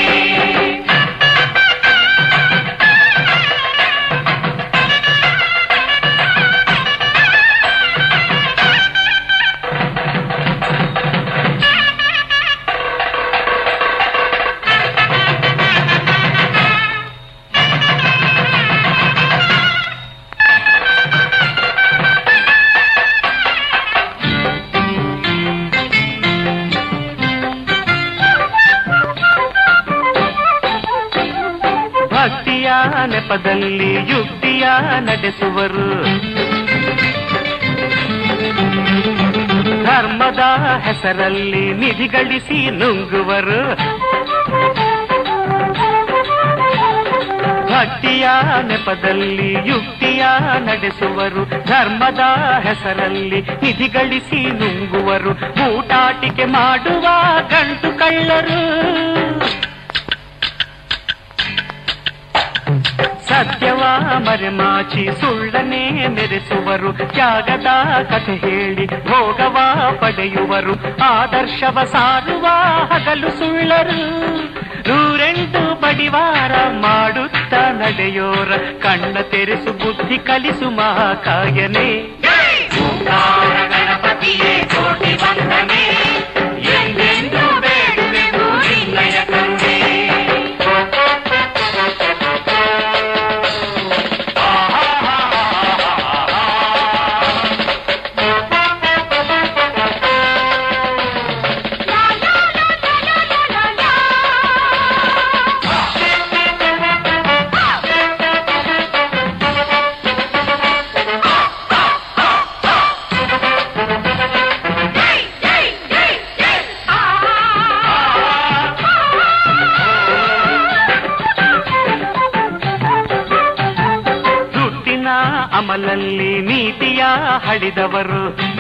ಭಕ್ತಿಯ ನೆಪದಲ್ಲಿ ಯುಕ್ತಿಯ ನಡೆಸುವರು ಧರ್ಮದ ಹೆಸರಲ್ಲಿ ನಿಧಿ ಗಳಿಸಿ ನುಂಗುವರು ಭಕ್ತಿಯ ನೆಪದಲ್ಲಿ ಯುಕ್ತಿಯ ನಡೆಸುವರು ಧರ್ಮದ ಹೆಸರಲ್ಲಿ ನಿಧಿ ಗಳಿಸಿ ನುಂಗುವರು ಊಟಾಟಿಕೆ ಮಾಡುವ ಗಂಟು ಕಳ್ಳರು ಸತ್ಯವ ಮರೆಮಾಚಿ ಸುಳ್ಳನೆ ಮೆರೆಸುವರು ತ್ಯಾಗದ ಕಥೆ ಹೇಳಿ ಭೋಗವ ಪಡೆಯುವರು ಆದರ್ಶವ ಸಾರುವ ಹಗಲು ಸುಳ್ಳರು ನೂರೆಂಟು ಬಡಿವಾರ ಮಾಡುತ್ತ ನಡೆಯೋರ ಕಣ್ಣ ತೆರೆಸು ಬುದ್ಧಿ ಕಲಿಸು ಮಹಾಕಾಯನೇ ಓಂಕಾರ ಗಣಪತಿಯೇ ಕೋಟಿ ವಂದನೆ ಎಂದೆಂದು ಬೇಡುವೆವು ನಿನ್ನಯ ಕರುಣೆ ದುಡ್ಡಿನ ಅಮಲಲ್ಲಿ ನೀತಿಯ ಹಡಿದವರು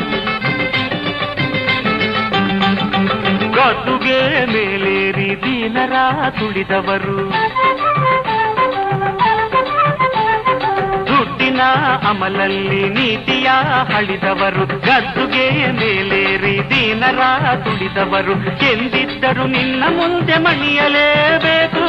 ಗದ್ದುಗೆ ಮೇಲೇರಿ ದೀನರ ತುಳಿದವರು ದುಡ್ಡಿನ ಅಮಲಲ್ಲಿ ನೀತಿಯ ಹಳಿದವರು ಗದ್ದುಗೆ ಮೇಲೇರಿ ದೀನರ ತುಳಿದವರು ಎಂದಿದ್ದರು ನಿನ್ನ ಮುಂದೆ ಮಣಿಯಲೇಬೇಕು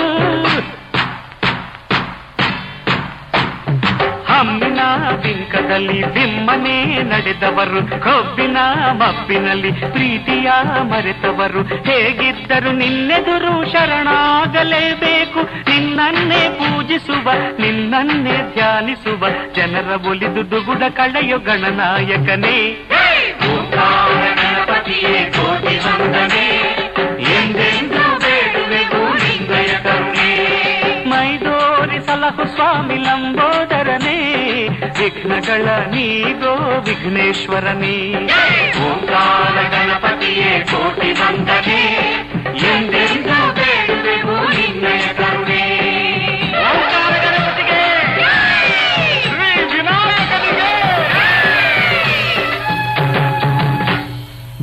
ಹಮ್ಮಿನ ಬಿಂಕದಲ್ಲಿ ಬಿಮ್ಮನೆ ನಡೆದವರು ಕೊಬ್ಬಿನ ಮಬ್ಬಿನಲ್ಲಿ ಪ್ರೀತಿಯ ಮರೆತವರು ಹೇಗಿದ್ದರು ನಿನ್ನೆದುರು ಶರಣಾಗಲೇಬೇಕು ನಿನ್ನನ್ನೇ ಪೂಜಿಸುವ ನಿನ್ನನ್ನೇ ಧ್ಯಾನಿಸುವ ಜನರ ಒಲಿದು ದುಗುಡ ಕಳೆಯೋ ಗಣನಾಯಕನೇ ಓಂಕಾರ ಗಣಪತಿಯೇ ಕೋಟಿ ವಂದನೆ ಎಂದೆಂದು ಬೇಡುವೆವು ನಿನ್ನಯ ಕರುಣೆ ಮೈದೋರಿ ಸಲಹು ಸ್ವಾಮಿ ಲಂಬೋದರನೇ ವಿಘ್ನಗಳ ನೀಗೋ ವಿಘ್ನೇಶ್ವರನೇ ಓಂಕಾರ ಗಣಪತಿಯೇ ಕೋಟಿ ವಂದನೆ ಎಂದೆಂದು ಬೇಡುವೆವು ನಿನ್ನಯ ಕರುಣೆ ಓಂಕಾರ ಗಣಪತಿಗೆ ಶ್ರೀ ವಿನಾಯಕನಿಗೆ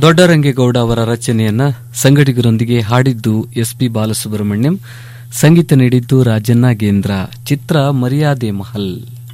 ದೊಡ್ಡರಂಗೇಗೌಡ ಅವರ ರಚನೆಯನ್ನ ಸಂಗಡಿಗರೊಂದಿಗೆ ಹಾಡಿದ್ದು ಎಸ್ ಪಿ ಬಾಲಸುಬ್ರಹ್ಮಣ್ಯಂ ಸಂಗೀತ ನೀಡಿದ್ದು ರಾಜನ್ನಾಗೇಂದ್ರ ಚಿತ್ರ ಮರ್ಯಾದೆ ಮಹಲ್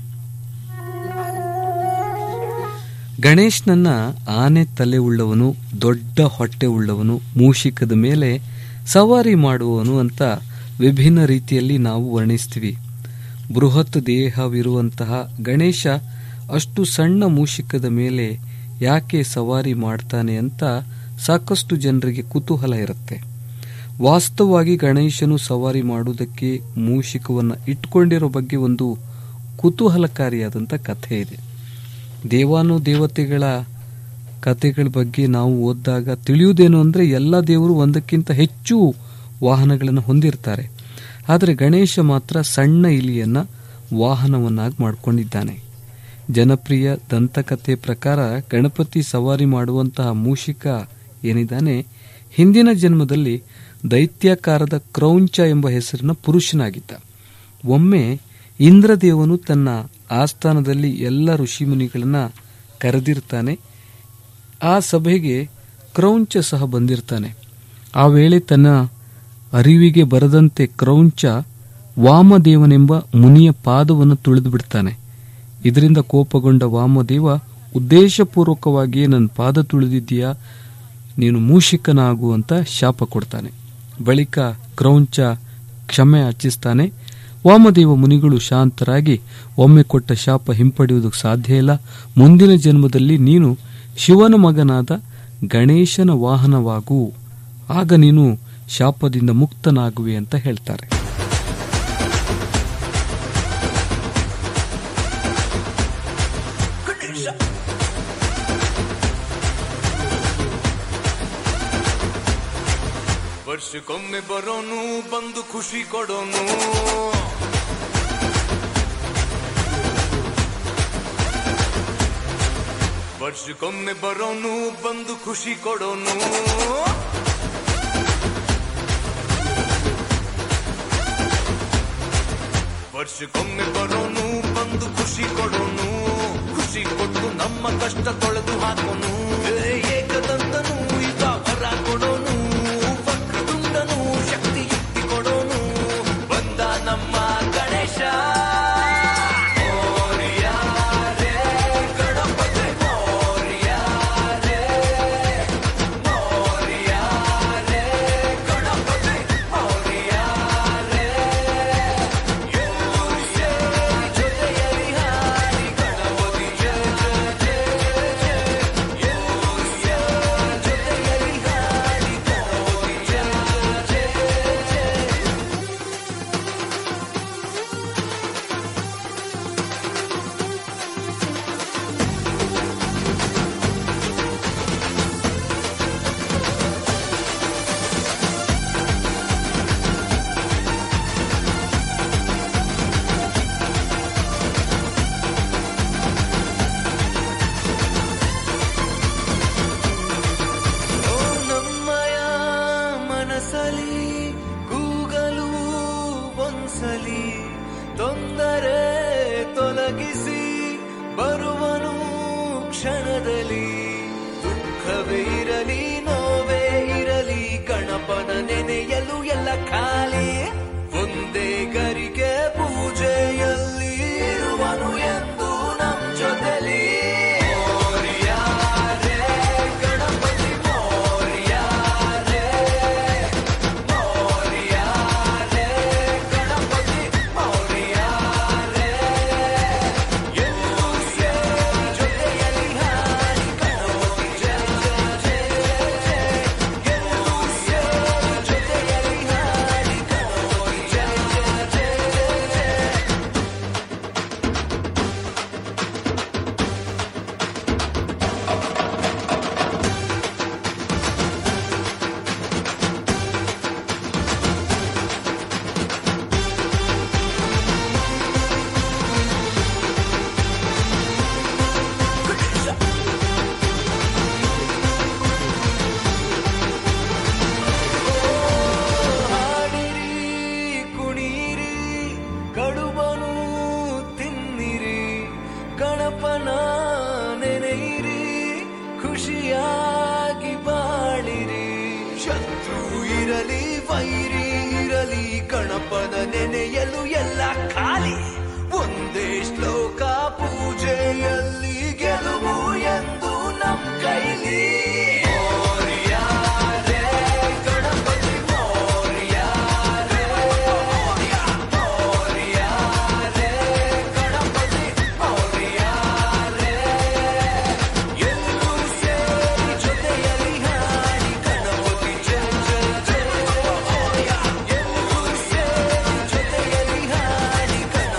ಗಣೇಶ್ನನ್ನ ಆನೆ ತಲೆ ಉಳ್ಳವನು ದೊಡ್ಡ ಹೊಟ್ಟೆ ಉಳ್ಳವನು ಮೂಷಿಕದ ಮೇಲೆ ಸವಾರಿ ಮಾಡುವವನು ಅಂತ ವಿಭಿನ್ನ ರೀತಿಯಲ್ಲಿ ನಾವು ವರ್ಣಿಸ್ತೀವಿ ಬೃಹತ್ ದೇಹವಿರುವಂತಹ ಗಣೇಶ ಅಷ್ಟು ಸಣ್ಣ ಮೂಷಿಕದ ಮೇಲೆ ಯಾಕೆ ಸವಾರಿ ಮಾಡ್ತಾನೆ ಅಂತ ಸಾಕಷ್ಟು ಜನರಿಗೆ ಕುತೂಹಲ ಇರುತ್ತೆ ವಾಸ್ತವವಾಗಿ ಗಣೇಶನು ಸವಾರಿ ಮಾಡುವುದಕ್ಕೆ ಮೂಷಿಕವನ್ನು ಇಟ್ಕೊಂಡಿರೋ ಬಗ್ಗೆ ಒಂದು ಕುತೂಹಲಕಾರಿಯಾದಂಥ ಕಥೆ ಇದೆ ದೇವಾನು ದೇವತೆಗಳ ಕಥೆಗಳ ಬಗ್ಗೆ ನಾವು ಓದಿದಾಗ ತಿಳಿಯುವುದೇನು ಅಂದರೆ ಎಲ್ಲ ದೇವರು ಒಂದಕ್ಕಿಂತ ಹೆಚ್ಚು ವಾಹನಗಳನ್ನು ಹೊಂದಿರ್ತಾರೆ ಆದರೆ ಗಣೇಶ ಮಾತ್ರ ಸಣ್ಣ ಇಲಿಯನ್ನ ವಾಹನವನ್ನಾಗಿ ಮಾಡಿಕೊಂಡಿದ್ದಾನೆ ಜನಪ್ರಿಯ ದಂತಕಥೆ ಪ್ರಕಾರ ಗಣಪತಿ ಸವಾರಿ ಮಾಡುವಂತಹ ಮೂಷಿಕ ಏನಿದ್ದಾನೆ ಹಿಂದಿನ ಜನ್ಮದಲ್ಲಿ ದೈತ್ಯಾಕಾರದ ಕ್ರೌಂಚ ಎಂಬ ಹೆಸರಿನ ಪುರುಷನಾಗಿದ್ದ ಒಮ್ಮೆ ಇಂದ್ರದೇವನು ತನ್ನ ಆಸ್ಥಾನದಲ್ಲಿ ಎಲ್ಲ ಋಷಿಮುನಿಗಳನ್ನ ಕರೆದಿರ್ತಾನೆ ಆ ಸಭೆಗೆ ಕ್ರೌಂಚ ಸಹ ಬಂದಿರ್ತಾನೆ ಆ ವೇಳೆ ತನ್ನ ಅರಿವಿಗೆ ಬರದಂತೆ ಕ್ರೌಂಚ ವಾಮದೇವನೆಂಬ ಮುನಿಯ ಪಾದವನ್ನು ತುಳಿದು ಬಿಡ್ತಾನೆ ಇದರಿಂದ ಕೋಪಗೊಂಡ ವಾಮದೇವ ಉದ್ದೇಶಪೂರ್ವಕವಾಗಿ ನನ್ನ ಪಾದ ತುಳಿದಿದ್ದೀಯಾ ನೀನು ಮೂಷಿಕನಾಗು ಅಂತ ಶಾಪ ಕೊಡ್ತಾನೆ ಬಳಿಕ ಕ್ರೌಂಚ ಕ್ಷಮೆ ಯಾಚಿಸ್ತಾನೆ ವಾಮದೇವ ಮುನಿಗಳು ಶಾಂತರಾಗಿ ಒಮ್ಮೆ ಕೊಟ್ಟ ಶಾಪ ಹಿಂಪಡೆಯುವುದಕ್ಕೆ ಸಾಧ್ಯ ಇಲ್ಲ ಮುಂದಿನ ಜನ್ಮದಲ್ಲಿ ನೀನು ಶಿವನ ಮಗನಾದ ಗಣೇಶನ ವಾಹನವಾಗು ಆಗ ನೀನು ಶಾಪದಿಂದ ಮುಕ್ತನಾಗುವೆ ಅಂತ ಹೇಳ್ತಾರೆ ವರ್ಷಕ್ಕೊಮ್ಮೆ ಬರೋನು ಬಂದು ಖುಷಿ ಕೊಡೋನು ವರ್ಷಕ್ಕೊಮ್ಮೆ ಬರೋನು ಬಂದು ಖುಷಿ ಕೊಡೋನು ವರ್ಷಕ್ಕೊಮ್ಮೆ ಬರೋನು ಬಂದು ಖುಷಿ ಕೊಡೋನು ಖುಷಿ ಕೊಟ್ಟು ನಮ್ಮ ಕಷ್ಟ ತೊಳೆದು ಹಾಕೋನು ಏ, ಏಕದಂತನು ಇದ ವರ ಕೊಡೋನು ವಕ್ರತುಂಡನು ಶಕ್ತಿ ಯುಕ್ತಿ ಕೊಡೋನು ಬಂದ ನಮ್ಮ ಗಣೇಶ ಮೋರ್ಯ ರೇ, ಗಣಪತಿ ಮೋರ್ಯ ರೇ, ಮೋರ್ಯ ರೇ, ಗಣಪತಿ ಮೋರ್ಯ ರೇ. ಎಲ್ಲರೂ ಸೇರಿ ಜೊತೆಯಲ್ಲಿ ಹಾಡಿ ಗಣಪತಿ ಜಯ ಜಯ ಜಯ ಜಯ. ಎಲ್ಲರೂ ಸೇರಿ ಜೊತೆಯಲ್ಲಿ ಹಾಡಿ ಗಣಪತಿ ಜಯ ಜಯ ಜಯ ಜಯ. ಓ ನಮ್ಮಯ ಮನಸಲಿ ಕೂಗಲು ಒಂದ್ಸಲಿ ತೊಂದರೆ ತೊಲಗಿಸಿ ಬರುವನು ಕ್ಷಣದಲ್ಲಿ ದುಃಖವೇ ಇರಲಿ ನೋವೇ ಇರಲಿ ಗಣಪನ ನೆನೆಯಲು ಎಲ್ಲ ಖಾಲಿ ಒಂದೇ ಗರಿಗೆ ಪೂಜೆಯಲ್ಲಿ ಇರುವನು ಎಂದು ನಮ್ ಜೊತೆಲಿ ಮೋರ್ಯ ರೇ, ಗಣಪತಿ ಮೋರ್ಯ ರೇ, ಮೋರ್ಯ ರೇ, ಗಣಪತಿ ಮೋರ್ಯ ರೇ. ಎಲ್ಲರೂ ಸೇರಿ ಜೊತೆಯಲ್ಲಿ ಹಾಡಿ ಗಣಪತಿ ಜಯ ಜಯ ಜಯ ಜಯ. ಎಲ್ಲರೂ ಸೇರಿ ಜೊತೆಯಲ್ಲಿ ಹಾಡಿ ಗಣಪತಿ ಜಯ ಜಯ ಜಯ ಬರಲಿ